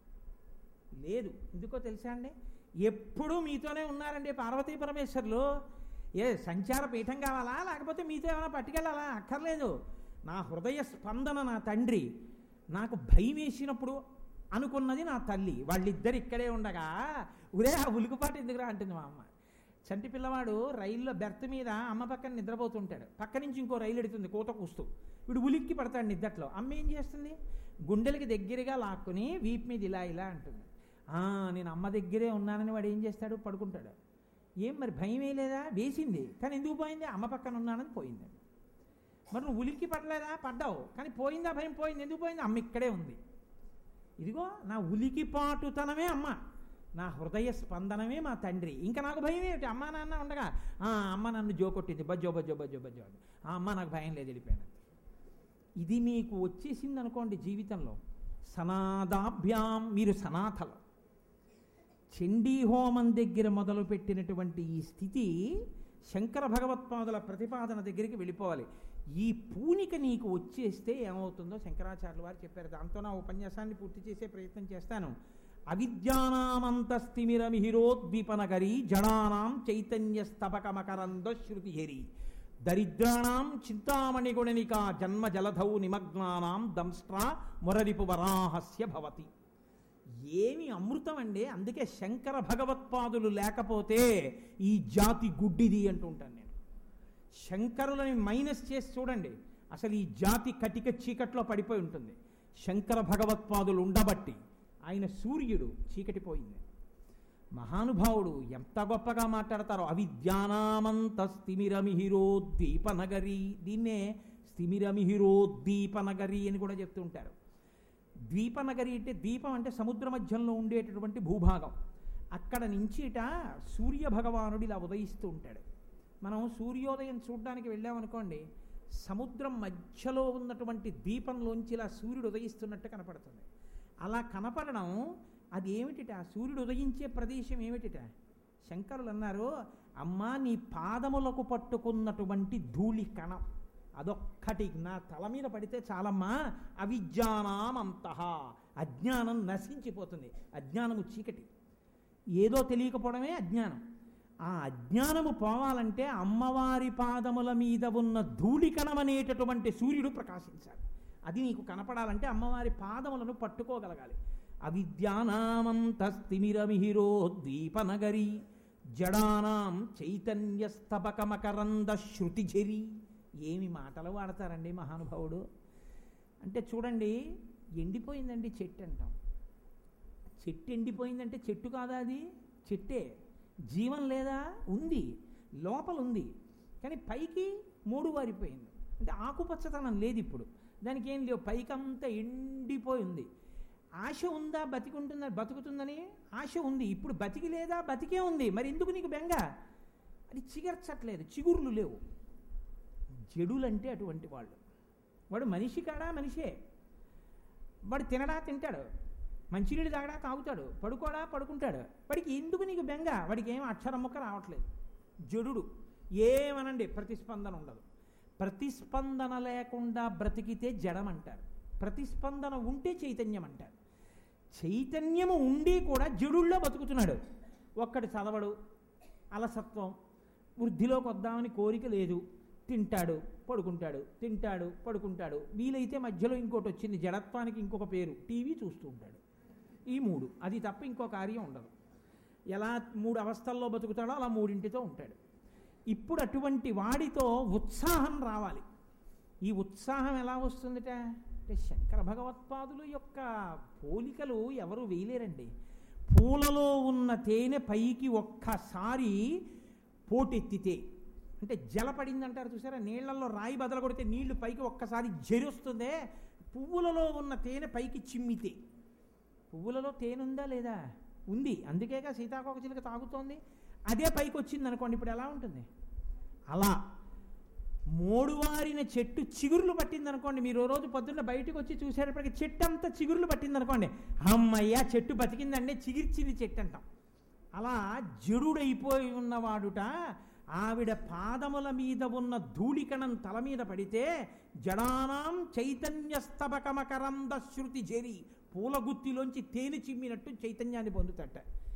లేదు ఎందుకో తెలుసా అండి ఎప్పుడూ మీతోనే ఉన్నారండి పార్వతీ పరమేశ్వరులు ఏ సంచార పీఠం కావాలా లేకపోతే మీతో ఏమైనా పట్టుకెళ్ళాలా అక్కర్లేదు నా హృదయ స్పందన నా తండ్రి నాకు భయం వేసినప్పుడు అనుకున్నది నా తల్లి వాళ్ళిద్దరు ఇక్కడే ఉండగా ఉరే ఆ ఉలుకుపాటు ఎందుకురా అంటుంది మా అమ్మ చంటి పిల్లవాడు రైల్లో బెర్త్ మీద అమ్మ పక్కన నిద్రపోతుంటాడు పక్క నుంచి ఇంకో రైలు ఎడుతుంది కూత కూస్తూ వీడు ఉలిక్కి పడతాడు నిద్దట్లో అమ్మ ఏం చేస్తుంది గుండెలకి దగ్గరగా లాక్కుని వీపు మీద ఇలా ఇలా అంటుంది "ఆ, నేను అమ్మ దగ్గరే ఉన్నానని వాడు ఏం చేస్తాడు పడుకుంటాడు ఏం మరి భయం వేయలేదా వేసింది కానీ ఎందుకు పోయింది అమ్మ పక్కన ఉన్నానని పోయింది మరి నువ్వు ఉలిక్కి పడలేదా పడ్డావు కానీ పోయిందా భయం పోయింది ఎందుకు పోయింది అమ్మ ఇక్కడే ఉంది ఇదిగో నా ఉలికిపాటుతనమే అమ్మ నా హృదయ స్పందనమే మా తండ్రి ఇంకా నాకు భయం ఏమిటి అమ్మ నాన్న ఉండగా "ఆ, అమ్మ నన్ను జోకొట్టింది బజ్జో బజ్జో బజ్జో బజ్జో అని ఆ అమ్మ నాకు భయం లేదు వెళ్ళిపోయాను ఇది మీకు వచ్చేసింది అనుకోండి జీవితంలో సనాదాభ్యాం మీరు సనాథలు చండీ హోమం దగ్గర మొదలుపెట్టినటువంటి ఈ స్థితి శంకర భగవత్పాదుల ప్రతిపాదన దగ్గరికి వెళ్ళిపోవాలి ఈ పూనిక నీకు వచ్చేస్తే ఏమవుతుందో శంకరాచార్యుల వారు చెప్పారు దాంతో నా ఉపన్యాసాన్ని పూర్తి చేసే ప్రయత్నం చేస్తాను అవిద్యానామంతస్తిమిరమిహిరోద్వీపనగరి జడానాం చైతన్య స్తపకమకరంద శృతిహరి దరిద్రాణం చింతామణి గుణనికా జన్మ జలధౌ నిమగ్నానాం దంష్ట్రా మురరిపు వరాహస్య భవతి ఏమి అమృతం అండి అందుకే శంకర భగవత్పాదులు లేకపోతే ఈ జాతి గుడ్డిది అంటుంటాను నేను శంకరులని మైనస్ చేసి చూడండి అసలు ఈ జాతి కటిక చీకట్లో పడిపోయి ఉంటుంది శంకర భగవత్పాదులు ఉండబట్టి ఆయన సూర్యుడు చీకటి పోయింది మహానుభావుడు ఎంత గొప్పగా మాట్లాడతారో అవిద్యానామంత స్థిమిరమిహిరోద్దీపనగరి దీన్నే స్థిమిరమిహిరోద్దీపనగరి అని కూడా చెప్తూ ఉంటారు ద్వీపనగరి అంటే ద్వీపం అంటే సముద్ర మధ్యంలో ఉండేటటువంటి భూభాగం అక్కడ నుంచిట సూర్య భగవానుడు ఇలా ఉదయిస్తూ ఉంటాడు మనం సూర్యోదయం చూడడానికి వెళ్ళామనుకోండి సముద్రం మధ్యలో ఉన్నటువంటి దీపంలోంచి ఇలా సూర్యుడు ఉదయిస్తున్నట్టు కనపడుతుంది అలా కనపడడం అది ఏమిటిట సూర్యుడు ఉదయించే ప్రదేశం ఏమిటిట శంకరులు అన్నారు అమ్మా నీ పాదములకు పట్టుకున్నటువంటి ధూళి కణం అదొక్కటి నా తల మీద పడితే చాలమ్మా అవిజ్ఞానామంతః అజ్ఞానం నశించిపోతుంది అజ్ఞానము చీకటి ఏదో తెలియకపోవడమే అజ్ఞానం ఆ అజ్ఞానము పోవాలంటే అమ్మవారి పాదముల మీద ఉన్న ధూళికణం అనేటటువంటి సూర్యుడు ప్రకాశించాలి అది నీకు కనపడాలంటే అమ్మవారి పాదములను పట్టుకోగలగాలి అవిద్యానామంతస్తిమిరమిహిరోద్దీపనగరి జడానాం చైతన్యస్తబకమకరంద శృతిఝరి ఏమి మాటలు వాడతారండి మహానుభావుడు అంటే చూడండి ఎండిపోయిందండి చెట్టు అంటాం చెట్టు ఎండిపోయిందంటే చెట్టు కాదా అది చెట్టే జీవం లేదా ఉంది లోపల ఉంది కానీ పైకి మూడు వారిపోయింది అంటే ఆకుపచ్చతనం లేదు ఇప్పుడు దానికి ఏం లేవు పైకంతా ఎండిపోయి ఉంది ఆశ ఉందా బతికుంటుందా బతుకుతుందని ఆశ ఉంది ఇప్పుడు బతికి లేదా బతికే ఉంది మరి ఎందుకు నీకు బెంగ అది చిగర్చట్లేదు చిగుర్లు లేవు జడులంటే అటువంటి వాళ్ళు వాడు మనిషి కాడా మనిషే వాడు తినడా తింటాడు మంచినీళ్ళు తాగడా తాగుతాడు పడుకోడా పడుకుంటాడు వాడికి ఎందుకు నీకు బెంగ వాడికి ఏం అక్షరం ముక్క రావట్లేదు జడుడు ఏమనండి ప్రతిస్పందన ఉండదు ప్రతిస్పందన లేకుండా బ్రతికితే జడం అంటారు ప్రతిస్పందన ఉంటే చైతన్యం అంటారు చైతన్యము ఉండి కూడా జడుల్లో బతుకుతున్నాడు ఒక్కడు చదవడు అలసత్వం వృద్ధిలోకి వద్దామని కోరిక లేదు తింటాడు పడుకుంటాడు తింటాడు పడుకుంటాడు వీలైతే మధ్యలో ఇంకోటి వచ్చింది జడత్వానికి ఇంకొక పేరు టీవీ చూస్తూ ఉంటాడు ఈ మూడు అది తప్ప ఇంకో కార్యం ఉండదు ఎలా మూడు అవస్థల్లో బతుకుతాడో అలా మూడింటితో ఉంటాడు ఇప్పుడు అటువంటి వాడితో ఉత్సాహం రావాలి ఈ ఉత్సాహం ఎలా వస్తుందిట అంటే శంకర భగవత్పాదుల యొక్క పోలికలు ఎవరు వేయలేరండి పూలలో ఉన్న తేనె పైకి ఒక్కసారి పోటెత్తితే అంటే జల పడింది అంటారు చూసారా నీళ్లలో రాయి బదల కొడితే నీళ్లు పైకి ఒక్కసారి జరుస్తుందే పువ్వులలో ఉన్న తేనె పైకి చిమ్మితే పువ్వులలో తేనె ఉందా లేదా ఉంది అందుకేగా సీతాకోక చిలుక తాగుతోంది అదే పైకి వచ్చింది అనుకోండి ఇప్పుడు ఎలా ఉంటుంది అలా మోడువారిన చెట్టు చిగుర్లు పట్టింది అనుకోండి మీరు ఓ రోజు పొద్దున్న బయటకు వచ్చి చూసేటప్పటికి చెట్టు అంతా చిగుర్లు పట్టింది అనుకోండి అమ్మయ్యా చెట్టు బతికిందంటే చిగిర్చింది చెట్టు అంటాం అలా జడుడైపోయి ఉన్నవాడుట ఆవిడ పాదముల మీద ఉన్న ధూళికణం తల మీద పడితే జడానాం చైతన్యస్తబకమకరంద శృతి జరి పూలగుత్తిలోంచి తేనె చిమ్మినట్టు చైతన్యాన్ని పొందుతట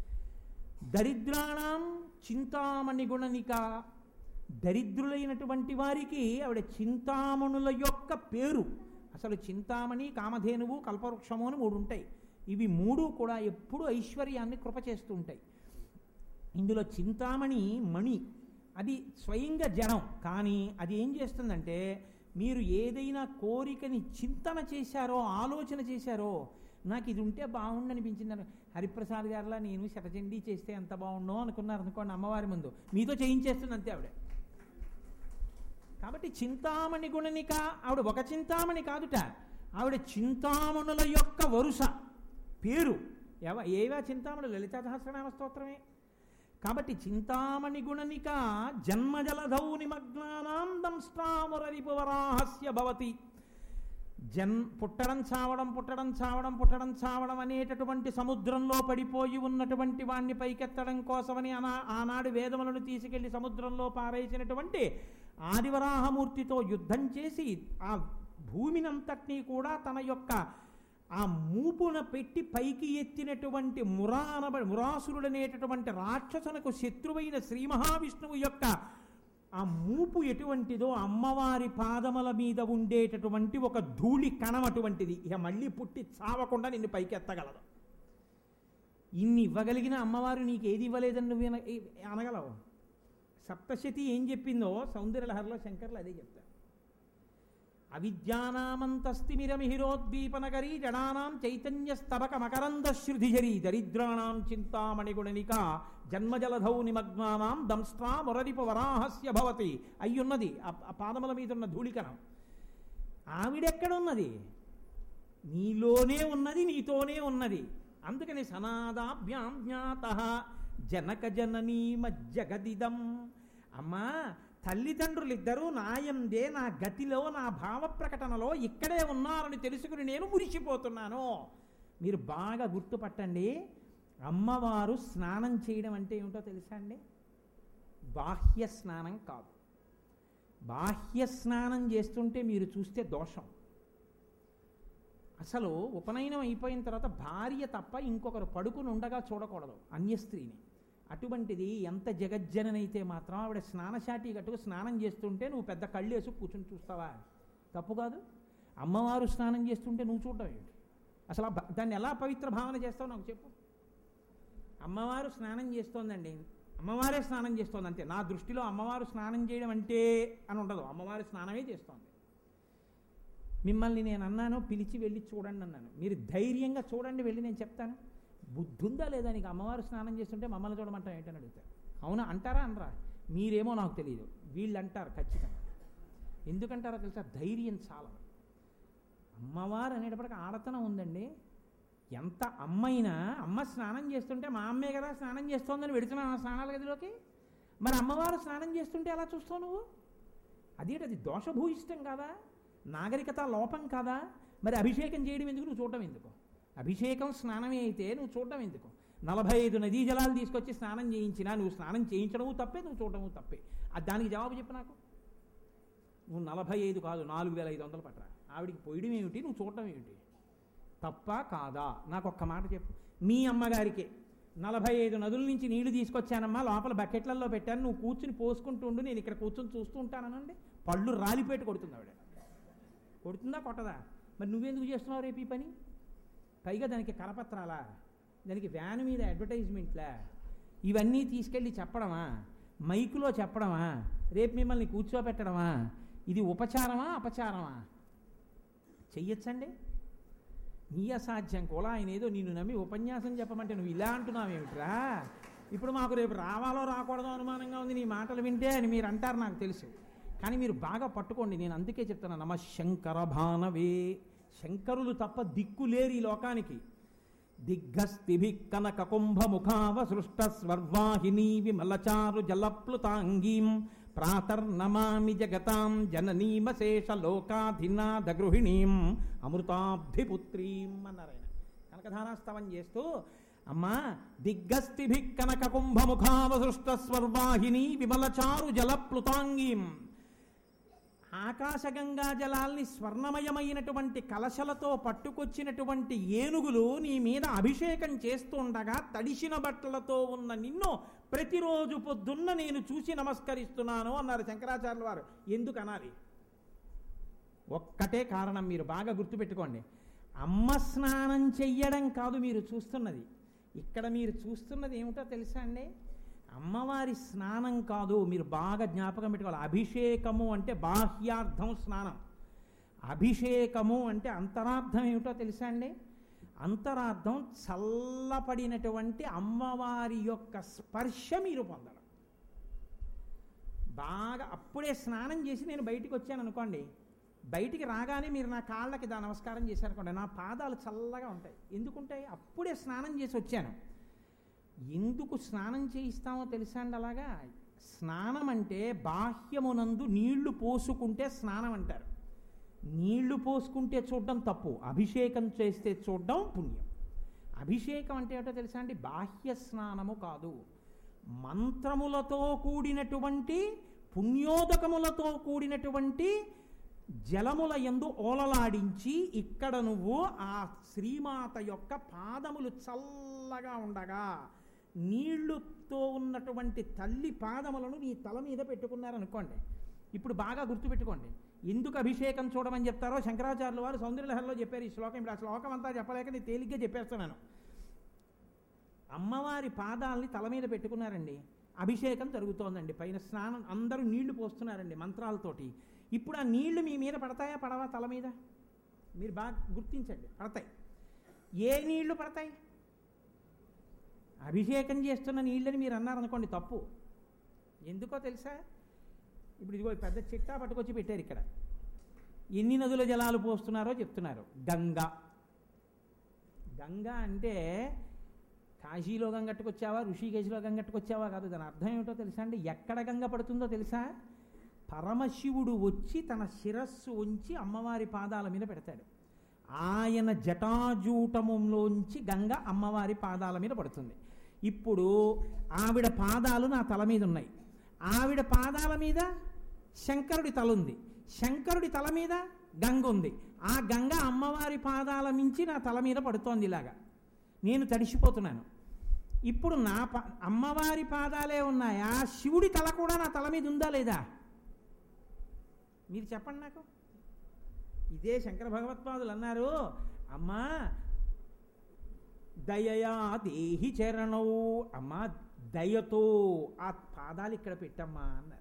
దరిద్రాణం చింతామణి గుణనిక దరిద్రులైనటువంటి వారికి ఆవిడ చింతామణుల యొక్క పేరు అసలు చింతామణి కామధేనువు కల్పవృక్షము అని మూడు ఉంటాయి ఇవి మూడు కూడా ఎప్పుడూ ఐశ్వర్యాన్ని కృప చేస్తూ ఉంటాయి ఇందులో చింతామణి మణి అది స్వయంగా జడం కానీ అది ఏం చేస్తుందంటే మీరు ఏదైనా కోరికని చింతన చేశారో ఆలోచన చేశారో నాకు ఇది ఉంటే బాగుండనిపించింది హరిప్రసాద్ గారిలా నేను శతచండీ చేస్తే ఎంత బాగుండో అనుకున్నారు అనుకోండి అమ్మవారి ముందు మీతో చేయించేస్తుంది అంతే ఆవిడ కాబట్టి చింతామణి గుణనిక ఆవిడ ఒక చింతామణి కాదుట ఆవిడ చింతామణుల యొక్క వరుస పేరు ఎవ ఏవా చింతామణి లలితా సహస్రనామ స్తోత్రమే కాబట్టి చింతామణి గుణనిక జన్మజలధౌ నిమగ్నానాం దంష్టామురరిపువరాహస్య భవతి జన్ పుట్టడం చావడం పుట్టడం చావడం పుట్టడం చావడం అనేటటువంటి సముద్రంలో పడిపోయి ఉన్నటువంటి వాణ్ణి పైకెత్తడం కోసమని అనా ఆనాడు వేదములను తీసుకెళ్లి సముద్రంలో పారేసినటువంటి ఆదివరాహమూర్తితో యుద్ధం చేసి ఆ భూమినంతటినీ కూడా తన యొక్క ఆ మూపున పెట్టి పైకి ఎత్తినటువంటి మురానబ మురాసురుడనేటటువంటి రాక్షసునకు శత్రువైన శ్రీ మహావిష్ణువు యొక్క ఆ మూపు ఎటువంటిదో అమ్మవారి పాదముల మీద ఉండేటటువంటి ఒక ధూళి కణం అటువంటిది ఇక మళ్ళీ పుట్టి చావకుండా నిన్ను పైకి ఎత్తగలదు ఇన్ని ఇవ్వగలిగిన అమ్మవారు నీకు ఏది ఇవ్వలేదని నువ్వు ఎన- ఏ- అనగలవు సప్తశతి ఏం చెప్పిందో సౌందర్యలహరిలో శంకర్లు అదే చెప్తారు అవిద్యానామంతస్తిమిరమిహిరోద్దీపనగరీ జడానాం చైతన్యస్తబక మకరంద శృధిజరీ దరిద్రాణాం చింతామణిగుణనిక జన్మజలధౌ నిమగ్నానాం దంస్ట్రా మొరరిపు వరాహస్య భవతి అయ్యున్నది ఆ ఆ పాదముల మీద ఉన్న ధూళికనం ఆవిడెక్కడున్నది నీలోనే ఉన్నది నీతోనే ఉన్నది అందుకని సనాదాభ్యాం జ్ఞాత జనక జననీ మజ్జగదిదం అమ్మా తల్లిదండ్రులు ఇద్దరూ నాయందే నా గతిలో నా భావ ప్రకటనలో ఇక్కడే ఉన్నారని తెలుసుకుని నేను మురిసిపోతున్నాను మీరు బాగా గుర్తుపట్టండి అమ్మవారు స్నానం చేయడం అంటే ఏమిటో తెలుసా అండి బాహ్య స్నానం కాదు బాహ్య స్నానం చేస్తుంటే మీరు చూస్తే దోషం అసలు ఉపనయనం అయిపోయిన తర్వాత భార్య తప్ప ఇంకొకరు పడుకుని ఉండగా చూడకూడదు అన్య స్త్రీని అటువంటిది ఎంత జగజ్జననైతే మాత్రం ఆవిడ స్నానశాటి గట్టుకు స్నానం చేస్తుంటే నువ్వు పెద్ద కళ్ళు వేసి కూర్చుని చూస్తావా తప్పు కాదు అమ్మవారు స్నానం చేస్తుంటే నువ్వు చూడటం ఏమిటి అసలు ఆ భ- దాన్ని ఎలా పవిత్ర భావన చేస్తావు నాకు చెప్పు అమ్మవారు స్నానం చేస్తోందండి అమ్మవారే స్నానం చేస్తోంది అంతే నా దృష్టిలో అమ్మవారు స్నానం చేయడం అంటే అని ఉండదు అమ్మవారు స్నానమే చేస్తోంది మిమ్మల్ని నేను అన్నాను పిలిచి వెళ్ళి చూడండి అన్నాను మీరు ధైర్యంగా చూడండి వెళ్ళి నేను చెప్తాను బుద్ధుందా లేదా నీకు అమ్మవారు స్నానం చేస్తుంటే మమ్మల్ని చూడమంటాం ఏంటని అడుగుతారు అవునా అంటారా అనరా మీరేమో నాకు తెలియదు వీళ్ళు అంటారు ఖచ్చితంగా ఎందుకంటారో తెలుసా ధైర్యం చాలా అమ్మవారు అనేటప్పటికి ఆడతనం ఉందండి ఎంత అమ్మైనా అమ్మ స్నానం చేస్తుంటే మా అమ్మే కదా స్నానం చేస్తోందని వెడుతున్నా స్నానాల గదిలోకి మరి అమ్మవారు స్నానం చేస్తుంటే ఎలా చూస్తావు నువ్వు అదేంటి అది దోషభూయిష్టం కాదా నాగరికత లోపం కాదా మరి అభిషేకం చేయడం ఎందుకు నువ్వు చూడడం ఎందుకు అభిషేకం స్నానమే అయితే నువ్వు చూడడం ఎందుకు నలభై ఐదు నదీ జలాలు తీసుకొచ్చి స్నానం చేయించినా నువ్వు స్నానం చేయించడము తప్పే నువ్వు చూడడము తప్పే అది దానికి జవాబు చెప్పు నాకు నువ్వు నలభై ఐదు కాదు నాలుగు వేల ఐదు వందలు పట్టరా ఆవిడికి పొయ్యడం ఏమిటి నువ్వు చూడడం ఏమిటి తప్ప కాదా నాకు ఒక్క మాట చెప్పు మీ అమ్మగారికి నలభై ఐదు నదుల నుంచి నీళ్లు తీసుకొచ్చానమ్మా లోపల బకెట్లలో పెట్టాను నువ్వు కూర్చుని పోసుకుంటూ ఉండు నేను ఇక్కడ కూర్చుని చూస్తూ ఉంటానండి పళ్ళు రాలిపెట్టి కొడుతుంది ఆవిడ కొడుతుందా కొట్టదా మరి నువ్వెందుకు చేస్తున్నావు రేపు ఈ పని పైగా దానికి కరపత్రాలా దానికి వ్యాన్ మీద అడ్వర్టైజ్మెంట్లా ఇవన్నీ తీసుకెళ్ళి చెప్పడమా మైకులో చెప్పడమా రేపు మిమ్మల్ని కూర్చోబెట్టడమా ఇది ఉపచారమా అపచారమా చెయ్యొచ్చండి నీ అసాధ్యం కూడా ఆయన ఏదో నిన్ను నమ్మి ఉపన్యాసం చెప్పమంటే నువ్వు ఇలా అంటున్నావేమిట్రా ఇప్పుడు మాకు రేపు రావాలో రాకూడదో అనుమానంగా ఉంది నీ మాటలు వింటే అని మీరు అంటారు నాకు తెలుసు కానీ మీరు బాగా పట్టుకోండి నేను అందుకే చెప్తున్నా నమ శంకర భానవే శంకరులు తప్ప దిక్కు లేరు ఈ లోకానికి దిగ్గస్తిభి కనక కుంభముఖావ సృష్ట స్వర్వాహిని విమలచారు జలప్లుతాంగీం ప్రాతర్నమామి జగతాం జననీమశేష లోకాధినాథ గృహిణీం అమృతాబ్ధిపుత్రీం అన్నారాయన కనకధారాస్తవం చేస్తూ అమ్మా దిగ్గస్తిభి కనక కుంభముఖావ సృష్ట స్వర్వాహిని విమలచారు జలప్లుతాంగీం ఆకాశగంగా జలాల్ని స్వర్ణమయమైనటువంటి కలశలతో పట్టుకొచ్చినటువంటి ఏనుగులు నీ మీద అభిషేకం చేస్తుండగా తడిసిన బట్టలతో ఉన్న నిన్ను ప్రతిరోజు పొద్దున్న నేను చూసి నమస్కరిస్తున్నాను అన్నారు శంకరాచార్యుల వారు ఎందుకు అనాలి ఒక్కటే కారణం మీరు బాగా గుర్తుపెట్టుకోండి అమ్మ స్నానం చెయ్యడం కాదు మీరు చూస్తున్నది ఇక్కడ మీరు చూస్తున్నది ఏమిటో తెలుసా అండి అమ్మవారి స్నానం కాదు మీరు బాగా జ్ఞాపకం పెట్టుకోవాలి అభిషేకము అంటే బాహ్యార్థం స్నానం అభిషేకము అంటే అంతరార్థం ఏమిటో తెలుసా అండి అంతరార్థం చల్లపడినటువంటి అమ్మవారి యొక్క స్పర్శ మీరు పొందడం బాగా అప్పుడే స్నానం చేసి నేను బయటికి వచ్చాను అనుకోండి బయటికి రాగానే మీరు నా కాళ్ళకి దా నమస్కారం చేశారనుకోండి నా పాదాలు చల్లగా ఉంటాయి ఎందుకుంటాయి అప్పుడే స్నానం చేసి వచ్చాను ఎందుకు స్నానం చేయిస్తామో తెలుసా అండి అలాగా స్నానం అంటే బాహ్యమునందు నీళ్లు పోసుకుంటే స్నానం అంటారు నీళ్లు పోసుకుంటే చూడడం తప్పు అభిషేకం చేస్తే చూడడం పుణ్యం అభిషేకం అంటే ఏంటో తెలుసా అండి బాహ్య స్నానము కాదు మంత్రములతో కూడినటువంటి పుణ్యోదకములతో కూడినటువంటి జలముల ఎందు ఓలలాడించి ఇక్కడ నువ్వు ఆ శ్రీమాత యొక్క పాదములు చల్లగా ఉండగా నీళ్లుతో ఉన్నటువంటి తల్లి పాదములను నీ తల మీద పెట్టుకున్నారనుకోండి ఇప్పుడు బాగా గుర్తుపెట్టుకోండి ఎందుకు అభిషేకం చూడమని చెప్తారో శంకరాచార్యుల వారు సౌందర్యలహరిలో చెప్పారు ఈ శ్లోకం ఇప్పుడు ఆ శ్లోకం అంతా చెప్పలేక నేను తేలిగ్గా చెప్పేస్తున్నాను అమ్మవారి పాదాలని తల మీద పెట్టుకున్నారండి అభిషేకం జరుగుతోందండి పైన స్నానం అందరూ నీళ్లు పోస్తున్నారండి మంత్రాలతోటి ఇప్పుడు ఆ నీళ్లు మీ మీద పడతాయా పడవా తల మీద మీరు బాగా గుర్తించండి పడతాయి ఏ నీళ్లు పడతాయి అభిషేకం చేస్తున్న నీళ్ళని మీరు అన్నారనుకోండి తప్పు ఎందుకో తెలుసా ఇప్పుడు ఇదిగో ఈ పెద్ద చిట్టా పట్టుకొచ్చి పెట్టారు ఇక్కడ ఎన్ని నదుల జలాలు పోస్తున్నారో చెప్తున్నారు గంగా గంగా అంటే కాశీలో గంగట్టుకొచ్చావా ఋషికేశ్లో గంగట్టుకొచ్చావా కాదు దాని అర్థం ఏమిటో తెలుసా అండి ఎక్కడ గంగ పడుతుందో తెలుసా పరమశివుడు వచ్చి తన శిరస్సు ఉంచి అమ్మవారి పాదాల మీద పెడతాడు ఆయన జటాజూటములోంచి గంగ అమ్మవారి పాదాల మీద పడుతుంది ఇప్పుడు ఆవిడ పాదాలు నా తల మీద ఉన్నాయి ఆవిడ పాదాల మీద శంకరుడి తల ఉంది శంకరుడి తల మీద గంగ ఉంది ఆ గంగ అమ్మవారి పాదాల మించి నా తల మీద పడుతోంది ఇలాగా నేను తడిసిపోతున్నాను ఇప్పుడు నా పా అమ్మవారి పాదాలే ఉన్నాయా శివుడి తల కూడా నా తల మీద ఉందా లేదా మీరు చెప్పండి నాకు ఇదే శంకర భగవత్పాదులు అన్నారు అమ్మా దయయా దేహి చరణవు అమ్మా దయతో ఆ పాదాలు ఇక్కడ పెట్టమ్మా అన్నారు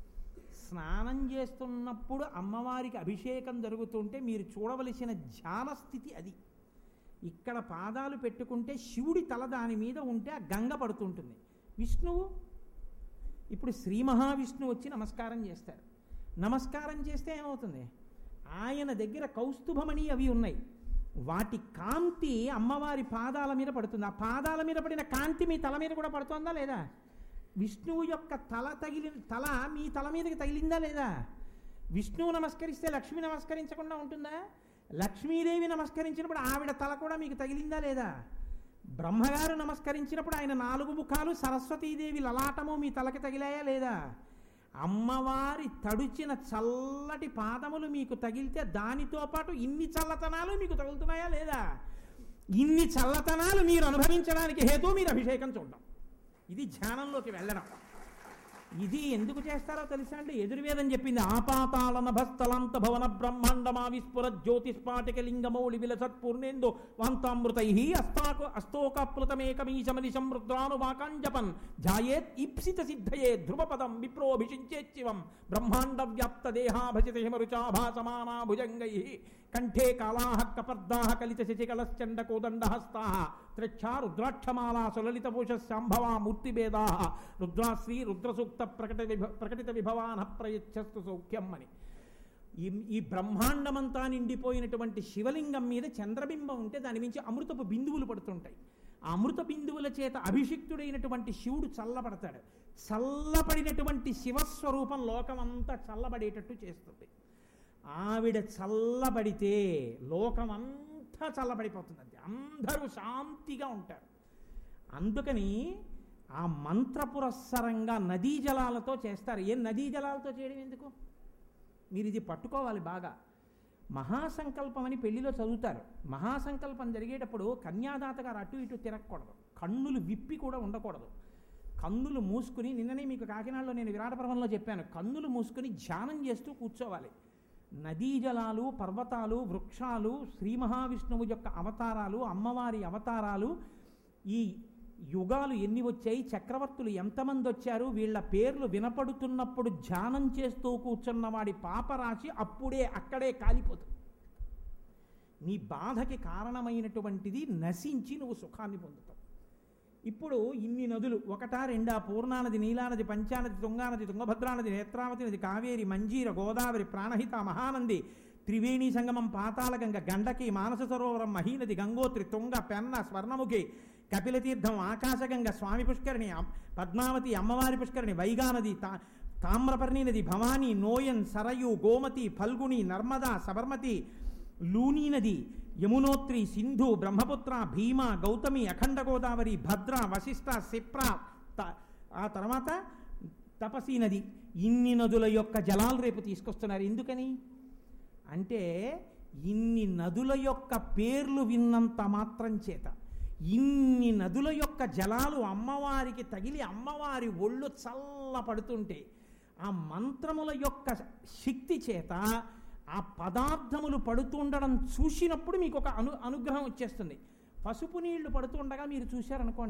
స్నానం చేస్తున్నప్పుడు అమ్మవారికి అభిషేకం జరుగుతుంటే మీరు చూడవలసిన ధ్యాన స్థితి అది ఇక్కడ పాదాలు పెట్టుకుంటే శివుడి తల దాని మీద ఉంటే ఆ గంగ పడుతుంటుంది విష్ణువు ఇప్పుడు శ్రీ మహావిష్ణువు వచ్చి నమస్కారం చేస్తారు నమస్కారం చేస్తే ఏమవుతుంది ఆయన దగ్గర కౌస్తుభమణి అవి ఉన్నాయి వాటి కాంతి అమ్మవారి పాదాల మీద పడుతుంది ఆ పాదాల మీద పడిన కాంతి మీ తల మీద కూడా పడుతుందా లేదా విష్ణువు యొక్క తల తగిలిన తల మీ తల మీదకి తగిలిందా లేదా విష్ణువు నమస్కరిస్తే లక్ష్మి నమస్కరించకుండా ఉంటుందా లక్ష్మీదేవి నమస్కరించినప్పుడు ఆవిడ తల కూడా మీకు తగిలిందా లేదా బ్రహ్మగారు నమస్కరించినప్పుడు ఆయన నాలుగు ముఖాలు సరస్వతీదేవి లలాటము మీ తలకి తగిలాయా లేదా అమ్మవారి తడుచిన చల్లటి పాదములు మీకు తగిలితే దానితో పాటు ఇన్ని చల్లతనాలు మీకు తగులుతున్నాయా లేదా ఇన్ని చల్లతనాలు మీరు అనుభవించడానికి హేతు మీరు అభిషేకం చూడడం ఇది ధ్యానంలోకి వెళ్ళడం ఇది ఎందుకు చేస్తారో తెలుసా అండి ఎదుర్వేదం చెప్పింది ఆపాతాళ నభస్థలాంత భవన బ్రహ్మాండమా విస్ఫుర జ్యోతిస్పాటిక లింగమౌళి విలసత్ పూర్ణేందు వాంతామృతై అస్తాకు అస్తోకప్లుతమేకమీశమనిశం రుద్రానువాకాంజపన్ జాయేత్ ఈప్సిత సిద్ధయే ధ్రువపదం విప్రోభిషించేచ్చివం బ్రహ్మాండ వ్యాప్త దేహాభసిత హిమరుచాభాసమానా భుజంగై కంఠే కాళాహ కపర్దాహ కలిత శశికలశ్చండ కోదండహస్తా త్రక్షా రుద్రాక్షమాలా సులలితభూష శాంభవా మూర్తిభేదా రుద్రాశ్రీ రుద్రసూక్త ప్రకట విభ ప్రకటిత విభవాన ప్రయచ్చస్తు సౌఖ్యం అని ఈ ఈ బ్రహ్మాండమంతా నిండిపోయినటువంటి శివలింగం మీద చంద్రబింబం ఉంటే దాని మించి అమృతపు బిందువులు పడుతుంటాయి ఆ అమృత బిందువుల చేత అభిషిక్తుడైనటువంటి శివుడు చల్లబడతాడు చల్లబడినటువంటి శివస్వరూపం లోకమంతా చల్లబడేటట్టు చేస్తుంది ఆవిడ చల్లబడితే లోకమంతా చల్లబడిపోతుంది అందరూ శాంతిగా ఉంటారు అందుకని ఆ మంత్రపురస్సరంగా నదీ జలాలతో చేస్తారు ఏం నదీ జలాలతో చేయడం ఎందుకు మీరు ఇది పట్టుకోవాలి బాగా మహాసంకల్పం అని పెళ్లిలో చదువుతారు మహాసంకల్పం జరిగేటప్పుడు కన్యాదాత గారు అటు ఇటు తిరగకూడదు కన్నులు విప్పి కూడా ఉండకూడదు కన్నులు మూసుకుని నిన్ననే మీకు కాకినాడలో నేను విరాటపర్వంలో చెప్పాను కన్నులు మూసుకుని ధ్యానం చేస్తూ కూర్చోవాలి నదీ జలాలు పర్వతాలు వృక్షాలు శ్రీ మహావిష్ణువు యొక్క అవతారాలు అమ్మవారి అవతారాలు ఈ యుగాలు ఎన్ని వచ్చాయి చక్రవర్తులు ఎంతమంది వచ్చారు వీళ్ళ పేర్లు వినపడుతున్నప్పుడు ధ్యానం చేస్తూ కూర్చున్న వాడి పాపరాశి అప్పుడే అక్కడే కాలిపోతుంది నీ బాధకి కారణమైనటువంటిది నశించి నువ్వు సుఖాన్ని పొందుతావు ఇప్పుడు ఇన్ని నదులు ఒకటా రెండా పూర్ణానది నీలానది పంచానది తుంగానది తుంగభద్రానది నేత్రావతి నది కావేరి మంజీర గోదావరి ప్రాణహిత మహానంది త్రివేణి సంగమం పాతాళగంగ గండకి మానస సరోవరం మహీనది గంగోత్రి తుంగ పెన్న స్వర్ణముఖి కపిలతీర్థం ఆకాశగంగ స్వామి పుష్కరిణి అమ్- పద్మావతి అమ్మవారి పుష్కరిణి వైగానది తా తామ్రపర్ణి నది భవానీ నోయన్ సరయు గోమతి ఫల్గుని నర్మదా సబర్మతి లూనీ నది యమునోత్రి సింధు బ్రహ్మపుత్ర భీమ గౌతమి అఖండ గోదావరి భద్ర వశిష్ట సిప్ర త- ఆ తర్వాత తపసీ నది ఇన్ని నదుల యొక్క జలాలు రేపు తీసుకొస్తున్నారు ఎందుకని అంటే ఇన్ని నదుల యొక్క పేర్లు విన్నంత మాత్రం చేత ఇన్ని నదుల యొక్క జలాలు అమ్మవారికి తగిలి అమ్మవారి ఒళ్ళు చల్లపడుతుంటే ఆ మంత్రముల యొక్క శక్తి చేత ఆ పదార్థములు పడుతుండడం చూసినప్పుడు మీకు ఒక అను అనుగ్రహం వచ్చేస్తుంది పసుపు నీళ్లు పడుతుండగా మీరు చూశారనుకోండి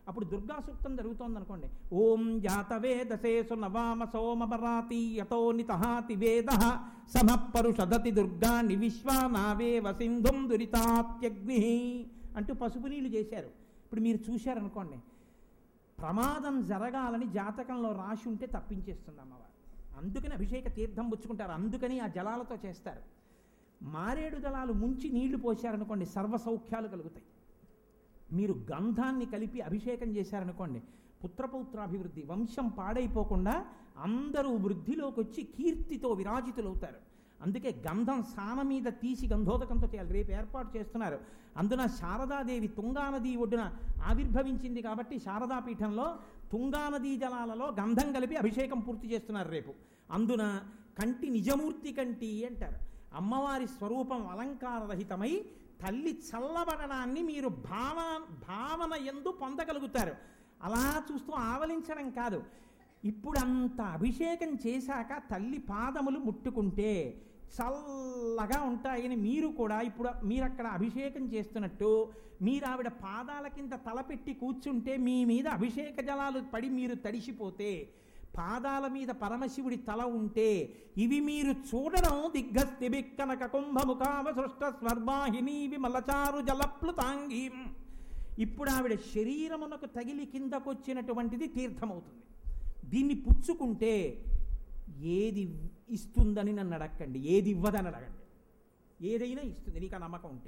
అప్పుడు దుర్గా సూక్తం జరుగుతోంది అనుకోండి ఓం జాతవేదసేసు నవామ సోమబరాతి యతో నితహాతి వేద సమ పరుషదతి దుర్గాని విశ్వానావేవ సింధుం దురితాత్యగ్ని అంటూ పసుపు నీళ్లు చేశారు ఇప్పుడు మీరు చూశారనుకోండి ప్రమాదం జరగాలని జాతకంలో రాసి ఉంటే తప్పించేస్తుంది అమ్మవారు అందుకని అభిషేక తీర్థం పుచ్చుకుంటారు అందుకని ఆ జలాలతో చేస్తారు మారేడు దళాలు ముంచి నీళ్లు పోశారనుకోండి సర్వ సౌఖ్యాలు కలుగుతాయి మీరు గంధాన్ని కలిపి అభిషేకం చేశారనుకోండి పుత్రపౌత్రాభివృద్ధి వంశం పాడైపోకుండా అందరూ వృద్ధిలోకి వచ్చి కీర్తితో విరాజితులవుతారు అందుకే గంధం సాన మీద తీసి గంధోదకంతో చేయాలి రేపు ఏర్పాటు చేస్తున్నారు అందున శారదాదేవి తుంగానది ఒడ్డున ఆవిర్భవించింది కాబట్టి శారదాపీఠంలో తుంగానదీ జలాలలో గంధం కలిపి అభిషేకం పూర్తి చేస్తున్నారు రేపు అందున కంటి నిజమూర్తి కంటి అంటారు అమ్మవారి స్వరూపం అలంకారరహితమై తల్లి చల్లబడడాన్ని మీరు భావన భావన ఎందు పొందగలుగుతారు అలా చూస్తూ ఆవలించడం కాదు ఇప్పుడు అంత అభిషేకం చేశాక తల్లి పాదములు ముట్టుకుంటే చల్లగా ఉంటాయని మీరు కూడా ఇప్పుడు మీరు అక్కడ అభిషేకం చేస్తున్నట్టు మీరు ఆవిడ పాదాల కింద తలపెట్టి కూర్చుంటే మీ మీద అభిషేక జలాలు పడి మీరు తడిసిపోతే పాదాల మీద పరమశివుడి తల ఉంటే ఇవి మీరు చూడడం దిగ్గస్థిబిక్కనక కుంభముఖావ సృష్ట స్వర్వాహిని విమలచారు జలప్లుతాంగీం ఇప్పుడు ఆవిడ శరీరమునకు తగిలి కిందకొచ్చినటువంటిది తీర్థమవుతుంది దీన్ని పుచ్చుకుంటే ఏది ఇస్తుందని నన్ను అడగండి ఏది ఇవ్వదని అడగండి ఏదైనా ఇస్తుంది నీకు ఆ నమ్మకం ఉంటే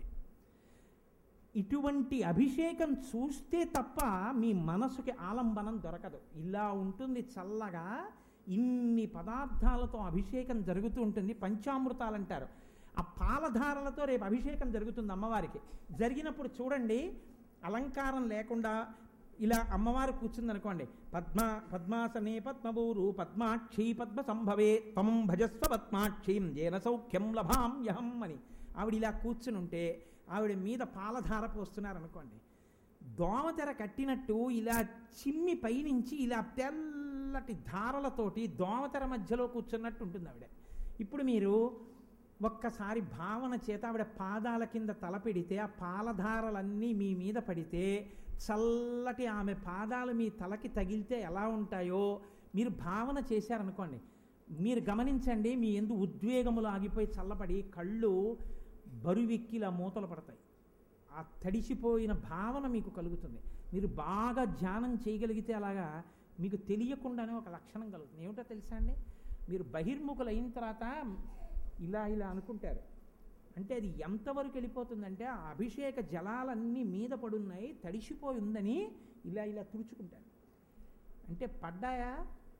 ఇటువంటి అభిషేకం చూస్తే తప్ప మీ మనసుకి ఆలంబనం దొరకదు ఇలా ఉంటుంది చల్లగా ఇన్ని పదార్థాలతో అభిషేకం జరుగుతూ ఉంటుంది పంచామృతాలు అంటారు ఆ పాలధారలతో రేపు అభిషేకం జరుగుతుంది అమ్మవారికి జరిగినప్పుడు చూడండి అలంకారం లేకుండా ఇలా అమ్మవారు కూర్చుందనుకోండి పద్మ పద్మాసనే పద్మభూరు పద్మాక్షి పద్మ సంభవే త్వం భజస్వ పద్మాక్షీం జేన సౌఖ్యం లభామ్యహం అని ఆవిడ ఇలా కూర్చుని ఉంటే ఆవిడ మీద పాలధార పోస్తున్నారనుకోండి దోమతెర కట్టినట్టు ఇలా చిమ్మి పైనుంచి ఇలా తెల్లటి ధారలతోటి దోమతెర మధ్యలో కూర్చున్నట్టు ఉంటుంది ఆవిడ ఇప్పుడు మీరు ఒక్కసారి భావన చేత ఆవిడ పాదాల కింద తల పెడితే ఆ పాలధారలన్నీ మీ మీద పడితే చల్లటి ఆమె పాదాలు మీ తలకి తగిలితే ఎలా ఉంటాయో మీరు భావన చేశారనుకోండి మీరు గమనించండి మీ ఎందు ఉద్వేగములు ఆగిపోయి చల్లబడి కళ్ళు బరువెక్కిలా మూతలు పడతాయి ఆ తడిసిపోయిన భావన మీకు కలుగుతుంది మీరు బాగా ధ్యానం చేయగలిగితే అలాగా మీకు తెలియకుండానే ఒక లక్షణం కలుగుతుంది ఏమిటో తెలుసా అండి మీరు బహిర్ముఖులు అయిన తర్వాత ఇలా ఇలా అనుకుంటారు అంటే అది ఎంతవరకు వెళ్ళిపోతుందంటే ఆ అభిషేక జలాలన్నీ మీద పడున్నాయి తడిసిపోయి ఉందని ఇలా ఇలా తుడుచుకుంటారు అంటే పడ్డాయా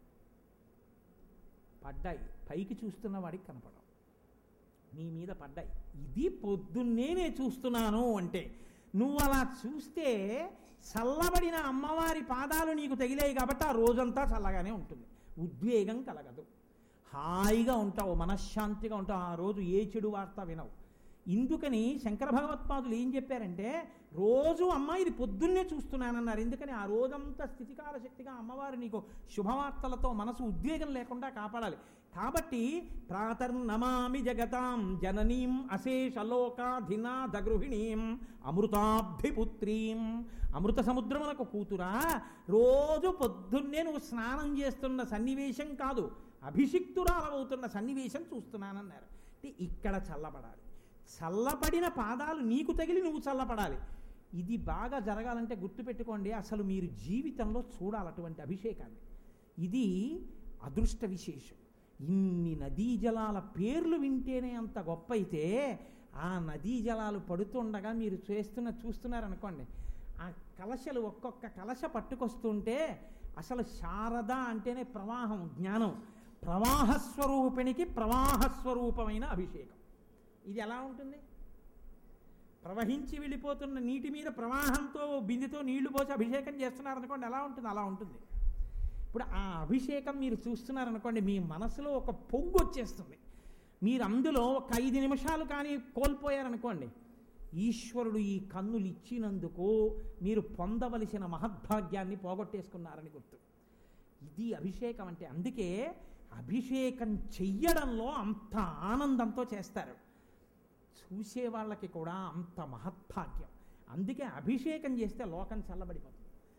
పడ్డాయి పైకి చూస్తున్న వాడికి కనపడవు నీ మీద పడ్డాయి ఇది పొద్దున్నే నేను చూస్తున్నాను అంటే నువ్వు అలా చూస్తే చల్లబడిన అమ్మవారి పాదాలు నీకు తగిలాయి కాబట్టి ఆ రోజంతా చల్లగానే ఉంటుంది ఉద్వేగం కలగదు హాయిగా ఉంటావు మనశ్శాంతిగా ఉంటావు ఆ రోజు ఏ చెడు వార్త వినవు ఇందుకని శంకర భగవత్పాదులు ఏం చెప్పారంటే రోజు అమ్మ ఇది పొద్దున్నే చూస్తున్నానన్నారు ఎందుకని ఆ రోజంతా స్థితికాల శక్తిగా అమ్మవారు నీకు శుభవార్తలతో మనసు ఉద్వేగం లేకుండా కాపాడాలి కాబట్టి ప్రాతర్నమామి జగతాం జననీం అశేషలోకాధినాథగృహిణీం అమృతాభిపుత్రీం అమృత సముద్రమునకు కూతురా రోజు పొద్దున్నే నువ్వు స్నానం చేస్తున్న సన్నివేశం కాదు అభిషిక్తురాలవుతున్న సన్నివేశం చూస్తున్నానన్నారు అంటే ఇక్కడ చల్లబడాలి చల్లబడిన పాదాలు నీకు తగిలి నువ్వు చల్లబడాలి ఇది బాగా జరగాలంటే గుర్తుపెట్టుకోండి అసలు మీరు జీవితంలో చూడాలి అటువంటి అభిషేకాన్ని ఇది అదృష్ట విశేషం ఇన్ని నదీ జలాల పేర్లు వింటేనే అంత గొప్ప అయితే ఆ నదీ జలాలు పడుతుండగా మీరు చేస్తున్న చూస్తున్నారనుకోండి ఆ కలశలు ఒక్కొక్క కలశ పట్టుకొస్తుంటే అసలు శారద అంటేనే ప్రవాహం జ్ఞానం ప్రవాహస్వరూపిణికి ప్రవాహస్వరూపమైన అభిషేకం ఇది ఎలా ఉంటుంది ప్రవహించి వెళ్ళిపోతున్న నీటి మీద ప్రవాహంతో బిందెతో నీళ్లు పోసి అభిషేకం చేస్తున్నారనుకోండి ఎలా ఉంటుంది అలా ఉంటుంది ఇప్పుడు ఆ అభిషేకం మీరు చూస్తున్నారనుకోండి మీ మనసులో ఒక పొంగు వచ్చేస్తుంది మీరు అందులో ఒక ఐదు నిమిషాలు కానీ కోల్పోయారనుకోండి ఈశ్వరుడు ఈ కన్నులు ఇచ్చినందుకు మీరు పొందవలసిన మహద్భాగ్యాన్ని పోగొట్టేసుకున్నారని గుర్తు ఇది అభిషేకం అంటే అందుకే అభిషేకం చెయ్యడంలో అంత ఆనందంతో చేస్తారు చూసే వాళ్ళకి కూడా అంత మహద్భాగ్యం అందుకే అభిషేకం చేస్తే లోకం చల్లబడిపోతుంది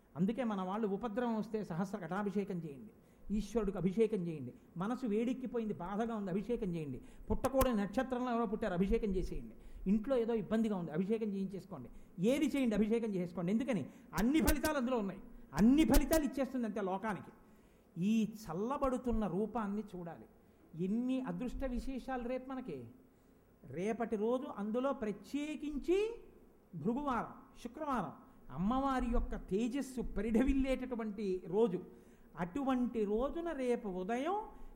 అందుకే మన వాళ్ళు ఉపద్రవం వస్తే సహస్ర ఘటాభిషేకం చేయండి ఈశ్వరుడికి అభిషేకం చేయండి మనసు వేడెక్కిపోయింది బాధగా ఉంది అభిషేకం చేయండి పుట్టకూడని నక్షత్రంలో ఎవరో పుట్టారు అభిషేకం చేసేయండి ఇంట్లో ఏదో ఇబ్బందిగా ఉంది అభిషేకం చేయించేసుకోండి ఏది చేయండి అభిషేకం చేసుకోండి ఎందుకని అన్ని ఫలితాలు అందులో ఉన్నాయి అన్ని ఫలితాలు ఇచ్చేస్తుంది అంతే లోకానికి ఈ చల్లబడుతున్న రూపాన్ని చూడాలి ఎన్ని అదృష్ట విశేషాలు రేపు మనకి రేపటి రోజు అందులో ప్రత్యేకించి భృగువారం శుక్రవారం అమ్మవారి యొక్క తేజస్సు పరిఢవిల్లేటటువంటి రోజు అటువంటి రోజున రేపు ఉదయం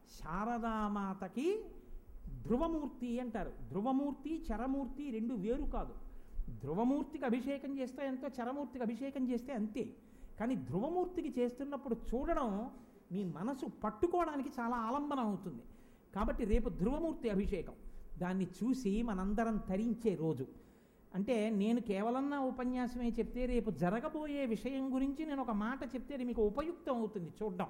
శారదామాతకి ధ్రువమూర్తి అంటారు ధ్రువమూర్తి చరమూర్తి రెండు వేరు కాదు ధ్రువమూర్తికి అభిషేకం చేస్తే ఎంతో చరమూర్తికి అభిషేకం చేస్తే అంతే కానీ ధ్రువమూర్తికి చేస్తున్నప్పుడు చూడడం మీ మనసు పట్టుకోవడానికి చాలా ఆలంబన అవుతుంది కాబట్టి రేపు ధ్రువమూర్తి అభిషేకం దాన్ని చూసి మనందరం తరించే రోజు అంటే నేను కేవలం నా ఉపన్యాసమే చెప్తే రేపు జరగబోయే విషయం గురించి నేను ఒక మాట చెప్తే అది మీకు ఉపయుక్తం అవుతుంది చూడడం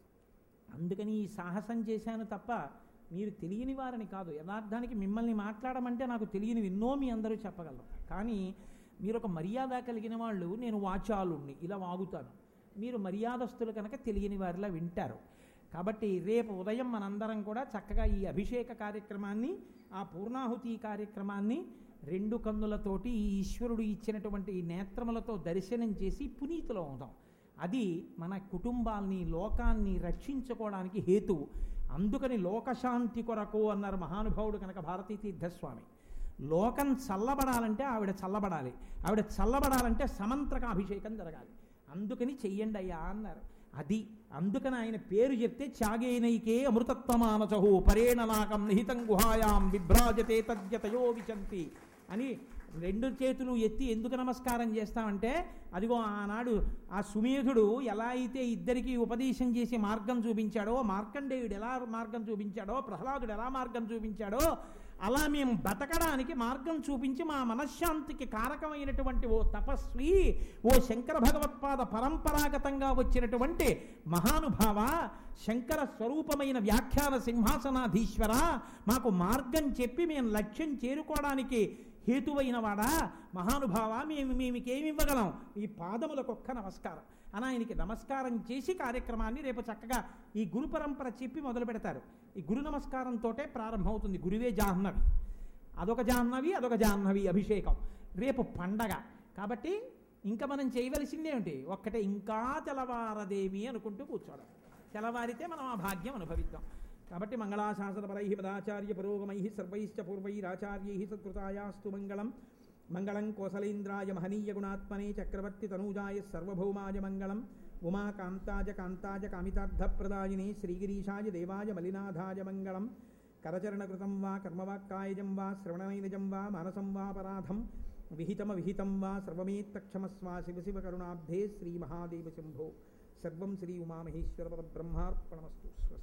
అందుకని ఈ సాహసం చేశాను తప్ప మీరు తెలియని వారని కాదు యథార్థానికి మిమ్మల్ని మాట్లాడమంటే నాకు తెలియనివి ఎన్నో మీ అందరూ చెప్పగలరు కానీ మీరు ఒక మర్యాద కలిగిన వాళ్ళు నేను వాచాలుణ్ణి ఇలా వాగుతాను మీరు మర్యాదస్తులు కనుక తెలియని వారిలా వింటారు కాబట్టి రేపు ఉదయం మనందరం కూడా చక్కగా ఈ అభిషేక కార్యక్రమాన్ని ఆ పూర్ణాహుతి కార్యక్రమాన్ని రెండు కన్నులతోటి ఈ ఈశ్వరుడు ఇచ్చినటువంటి ఈ నేత్రములతో దర్శనం చేసి పునీతులం అవుతాం అది మన కుటుంబాల్ని లోకాన్ని రక్షించుకోవడానికి హేతువు అందుకని లోకశాంతి కొరకు అన్నారు మహానుభావుడు కనుక భారతీ తీర్థస్వామి లోకం చల్లబడాలంటే ఆవిడ చల్లబడాలి ఆవిడ చల్లబడాలంటే సమంత్రక అభిషేకం జరగాలి అందుకని చెయ్యండి అయ్యా అన్నారు అది అందుకని ఆయన పేరు చెప్తే త్యాగేనైకే అమృతత్వమానచహు పరేణనాకం నిహితం గుహాయాం విభ్రాజతే తద్యతయో విచంతి అని రెండు చేతులు ఎత్తి ఎందుకు నమస్కారం చేస్తామంటే అదిగో ఆనాడు ఆ సుమేధుడు ఎలా అయితే ఇద్దరికి ఉపదేశం చేసి మార్గం చూపించాడో మార్కండేయుడు ఎలా మార్గం చూపించాడో ప్రహ్లాదుడు ఎలా మార్గం చూపించాడో అలా మేము బతకడానికి మార్గం చూపించి మా మనశ్శాంతికి కారకమైనటువంటి ఓ తపస్వి ఓ శంకర భగవత్పాద పరంపరాగతంగా వచ్చినటువంటి మహానుభావ శంకర స్వరూపమైన వ్యాఖ్యాన సింహాసనాధీశ్వర మాకు మార్గం చెప్పి మేము లక్ష్యం చేరుకోవడానికి హేతువైన వాడా మహానుభావ మేము మేమికేమి ఇవ్వగలం ఈ పాదములకొక్క నమస్కారం అని ఆయనకి నమస్కారం చేసి కార్యక్రమాన్ని రేపు చక్కగా ఈ గురు పరంపర చెప్పి మొదలు పెడతారు ఈ గురు నమస్కారంతో ప్రారంభమవుతుంది గురువే జాహ్నవి అదొక జాహ్నవి అదొక జాహ్నవి అభిషేకం రేపు పండగ కాబట్టి ఇంకా మనం చేయవలసింది ఏమిటి ఒక్కటే ఇంకా తెలవారదేమి అనుకుంటూ కూర్చోవడం తెల్లవారితే మనం ఆ భాగ్యం అనుభవిద్దాం కాబట్టి మంగళాశాసనపరై పదాచార్య పురోగమై సర్వైశ్చ పూర్వైరాచార్యై సత్కృతాయాస్తు మంగళం మంగళం కోసలేంద్రాయ మహనీయ గుణాత్మనే చక్రవర్తి తనూజాయ సర్వభౌమాయ మంగళం ఉమాకాంతాజ కాంతాజ కామితార్థప్రదాయినే శ్రీగిరీశాయ దేవాయ మలినాథాయ మంగళం కరచరణకృతం వా కర్మవాక్కాయజం వా శ్రవణనైనజం వా మానసం వా పరాధం విహితమ విహితం వా సర్వమేత్తక్షమస్వా శివ శివ కరుణాబ్ధే శ్రీ మహాదేవ శంభో సర్వం శ్రీ ఉమామహేశ్వర బ్రహ్మార్పణమస్తు స్వస్తి